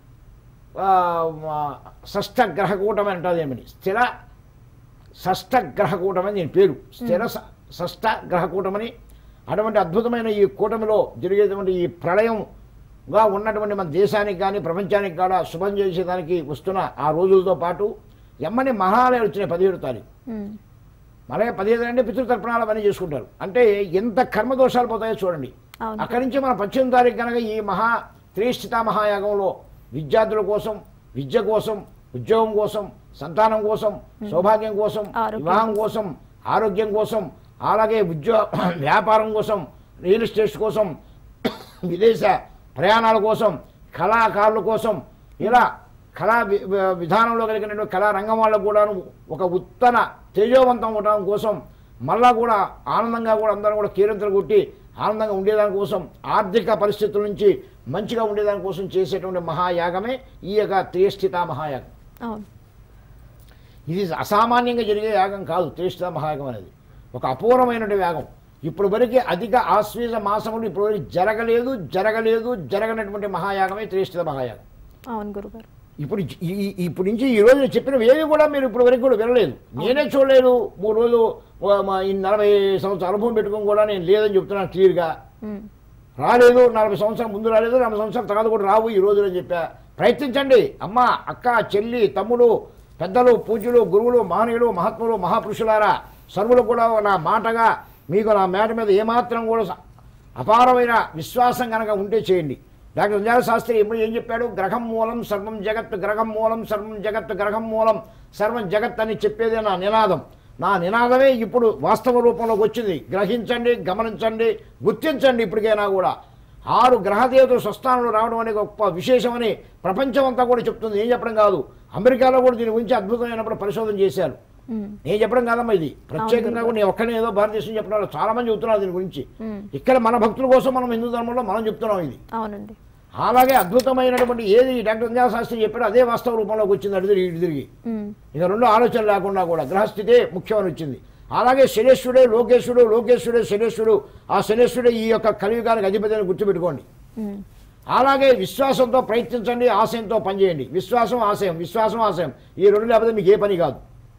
Speaker 2: ఆ, ఆ, షష్ఠ గ్రహ కూటమి అంటుంది ఏమని స్థిర షష్ఠ గ్రహ కూటమని దీని పేరు స్థిర స- షష్ఠ గ్రహ కూటమని అటువంటి అద్భుతమైన ఈ కూటమిలో జరిగేటువంటి ఈ ప్రళయంగా ఉన్నటువంటి మన దేశానికి కానీ ప్రపంచానికి కూడా శుభం చేసేదానికి వస్తున్న ఆ రోజులతో పాటు ఎమ్మని మహాలయాలు వచ్చినాయి పదిహేడు తారీఖు
Speaker 1: ఉమ్.
Speaker 2: మరే పదిహేడు అంటే పితృతర్పణాలు అవన్నీ చేసుకుంటారు అంటే ఎంత కర్మదోషాలు పోతాయో చూడండి
Speaker 1: అవును.
Speaker 2: అక్కడి నుంచి మన పద్దెనిమిది తారీఖు కనుక ఈ మహా త్రిష్ఠిత మహాయాగంలో విద్యార్థుల కోసం విద్య కోసం ఉద్యోగం కోసం సంతానం కోసం సౌభాగ్యం కోసం
Speaker 1: ఆరోగ్యం
Speaker 2: వివాహం కోసం ఆరోగ్యం కోసం అలాగే ఉద్యోగ వ్యాపారం కోసం రియల్ ఎస్టేట్స్ కోసం విదేశ ప్రయాణాల కోసం కళాకారుల కోసం ఇలా కళా వి- వి- విధానంలో కలిగినటువంటి కళా రంగం వాళ్ళకు కూడాను ఒక ఉత్తన తేజోవంతం ఉండడం కోసం మళ్ళా కూడా ఆనందంగా కూడా అందరం కూడా కీరంతలు కొట్టి ఆనందంగా ఉండేదాని కోసం ఆర్థిక పరిస్థితుల నుంచి మంచిగా ఉండేదాని కోసం చేసేటువంటి మహాయాగమే ఈ యొక్క త్రిష్ఠిత మహాయాగం
Speaker 1: అవును
Speaker 2: ఇది అసామాన్యంగా జరిగే యాగం కాదు త్రిష్ఠిత మహాయాగం అనేది ఒక అపూర్వమైనటువంటి యాగం ఇప్పుడు వరకు అధిక ఆశ్వీజ మాసములు ఇప్పుడు వరకు జరగలేదు జరగలేదు జరగనటువంటి మహాయాగమే త్రిష్ఠిత మహాయాగం
Speaker 1: అవును గురుగారు
Speaker 2: ఇప్పుడు ఈ- ఈ- ఇప్పుడు నుంచి ఈ రోజు నేను చెప్పినవి ఏవి కూడా మీరు ఇప్పుడు వరకు కూడా వినలేదు నేనే చూడలేదు మూడు రోజులు ఓ మా ఈ నలభై సంవత్సరాల అనుభవం పెట్టుకొని కూడా నేను లేదని చెప్తున్నాను క్లియర్గా
Speaker 1: ఉమ్.
Speaker 2: రాలేదు నలభై సంవత్సరాల ముందు రాలేదు నలభై సంవత్సరాల తర్వాత కూడా రావు ఈ రోజులు అని చెప్పా ప్రయత్నించండి అమ్మ అక్క చెల్లి తమ్ముడు పెద్దలు పూజ్యులు గురువులు మహనీయులు మహాత్ములు మహాపురుషులారా సర్వులు కూడా నా మాటగా మీకు నా మేట మీద ఏమాత్రం కూడా స- అపారమైన విశ్వాసం కనుక ఉంటే చేయండి డాక్టర్ సంజాల శాస్త్రి ఎప్పుడు ఏం చెప్పాడు గ్రహం మూలం సర్వం జగత్ గ్రహం మూలం సర్వం జగత్ గ్రహం మూలం సర్వం జగత్ అని చెప్పేదే నా నినాదం నా నినాదమే ఇప్పుడు వాస్తవ రూపంలోకి వచ్చింది గ్రహించండి గమనించండి గుర్తించండి ఇప్పటికైనా కూడా ఆరు గ్రహదేవతలు స్వస్థానంలో రావడం అనే గొప్ప విశేషమని ప్రపంచం అంతా కూడా చెప్తుంది ఏం చెప్పడం కాదు అమెరికాలో కూడా దీని గురించి అద్భుతమైనప్పుడు పరిశోధన చేశారు
Speaker 1: ఉమ్,
Speaker 2: నేను చెప్పడం కాదమ్మా ఇది ప్రత్యేకంగా కూడా నేను ఒక్కనే ఏదో భారతదేశం చెప్పడం చాలా మంది చెప్తున్నారు దీని గురించి ఇక్కడ మన భక్తుల కోసం మనం హిందూ ధర్మంలో మనం చెప్తున్నాం ఇది
Speaker 1: అవునండి
Speaker 2: అలాగే అద్భుతమైనటువంటి ఏది డాక్టర్ సంజయ్ శాస్త్రి చెప్పాడో అదే వాస్తవ రూపంలోకి వచ్చింది అటు తిరిగి ఇటు తిరిగి
Speaker 1: ఉమ్,
Speaker 2: ఇక రెండు ఆలోచన లేకుండా కూడా గ్రహస్థితే ముఖ్యమని వచ్చింది అలాగే శనేశ్వరుడే లోకేశుడు లోకేశుడే శనేశ్వరుడు ఆ శనేశ్వరుడే ఈ యొక్క కలియుగానికి అధిపతి అని గుర్తుపెట్టుకోండి
Speaker 1: ఉమ్,
Speaker 2: అలాగే విశ్వాసంతో ప్రయత్నించండి ఆశయంతో పనిచేయండి విశ్వాసం ఆశయం విశ్వాసం ఆశయం ఈ రెండు లేకపోతే మీకు ఏ పని కాదు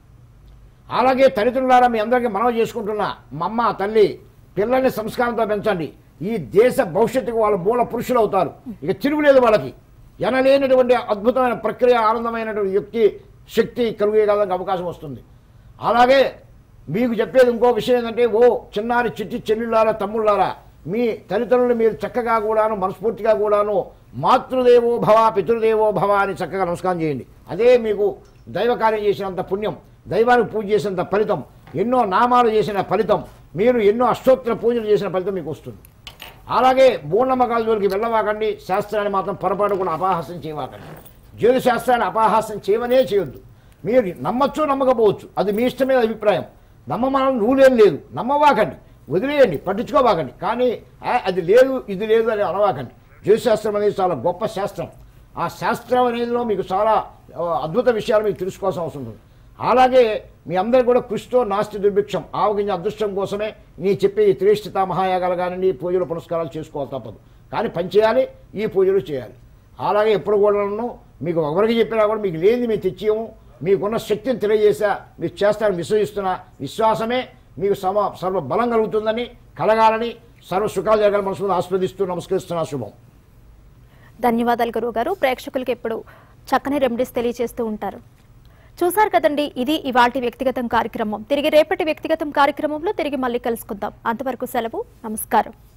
Speaker 2: అలాగే తల్లిదండ్రులారా మీ అందరికీ మనవి చేసుకుంటున్నా మా అమ్మ తల్లి పిల్లల్ని సంస్కారంతో పెంచండి ఈ దేశ భవిష్యత్తుకు వాళ్ళ మూల పురుషులు అవుతారు ఇక తిరుగులేదు వాళ్ళకి ఎనలేనటువంటి అద్భుతమైన ప్రక్రియ ఆనందమైనటువంటి యుక్తి శక్తి కలుగేయగలడానికి అవకాశం వస్తుంది అలాగే మీకు చెప్పేది ఇంకో విషయం ఏంటంటే ఓ చిన్నారి చిట్టి చెల్లులారా తమ్ముళ్ళారా మీ తల్లిదండ్రులు మీరు చక్కగా కూడాను మనస్ఫూర్తిగా కూడాను మాతృదేవో భవ పితృదేవో భవ అని చక్కగా నమస్కారం చేయండి అదే మీకు దైవ కార్యం చేసినంత పుణ్యం దైవానికి పూజ చేసినంత ఫలితం ఎన్నో నామాలు చేసిన ఫలితం మీరు ఎన్నో అష్టోత్తర పూజలు చేసిన ఫలితం మీకు వస్తుంది అలాగే మూఢనమ్మకాల జోలికి వెళ్ళవాకండి శాస్త్రాన్ని మాత్రం పొరపాటు కూడా అపహాసం చేయవాకండి జ్యోతి శాస్త్రాన్ని అపహాసం చేయవనే చేయొద్దు మీరు నమ్మచ్చు నమ్మకపోవచ్చు అది మీ ఇష్టమైన అభిప్రాయం నమ్మమనం రూలేం లేదు నమ్మవాకండి వదిలేయండి పట్టించుకోవాకండి కానీ "ఆ, అది లేదు ఇది లేదు అని అనవాకండి జ్యోతిశాస్త్రం అనేది చాలా గొప్ప శాస్త్రం ఆ శాస్త్రం అనేదిలో మీకు చాలా ఆ, అద్భుత విషయాలు మీకు తెలుసుకోవాల్సిన అవసరం ఉంటుంది అలాగే మీ అందరు కూడా కృషితో నాస్తి దుర్భిక్షం ఆవగింజ అదృష్టం కోసమే నీ చెప్పే ఈ త్రిష్ఠిత మహాయాగాలు కానివ్వండి పూజలు పునస్కారాలు చేసుకోవాలి తప్పదు కానీ పని చేయాలి ఈ పూజలు చేయాలి అలాగే ఎప్పుడు కూడాను మీకు ఎవరికి చెప్పినా కూడా మీకు లేనిది మేము తెచ్చేయము మీకున్న శక్తిని తెలియజేసా మీరు చేస్తారని విశ్వసిస్తున్నా విశ్వాసమే మీకు సమ సర్వ బలం కలుగుతుందని కలగాలని సర్వ సుఖాలు జరగాలని మనసు ఆస్వాదిస్తూ నమస్కరిస్తున్నా శుభం
Speaker 1: ధన్యవాదాలు గురువు గారు ప్రేక్షకులకి ఎప్పుడు చక్కని రెమెడీస్ తెలియజేస్తూ ఉంటారు చూసారు కదండి ఇది ఇవాటి వ్యక్తిగతం కార్యక్రమం తిరిగి రేపటి వ్యక్తిగతం కార్యక్రమంలో తిరిగి మళ్ళీ కలుసుకుందాం అంతవరకు సెలవు నమస్కారం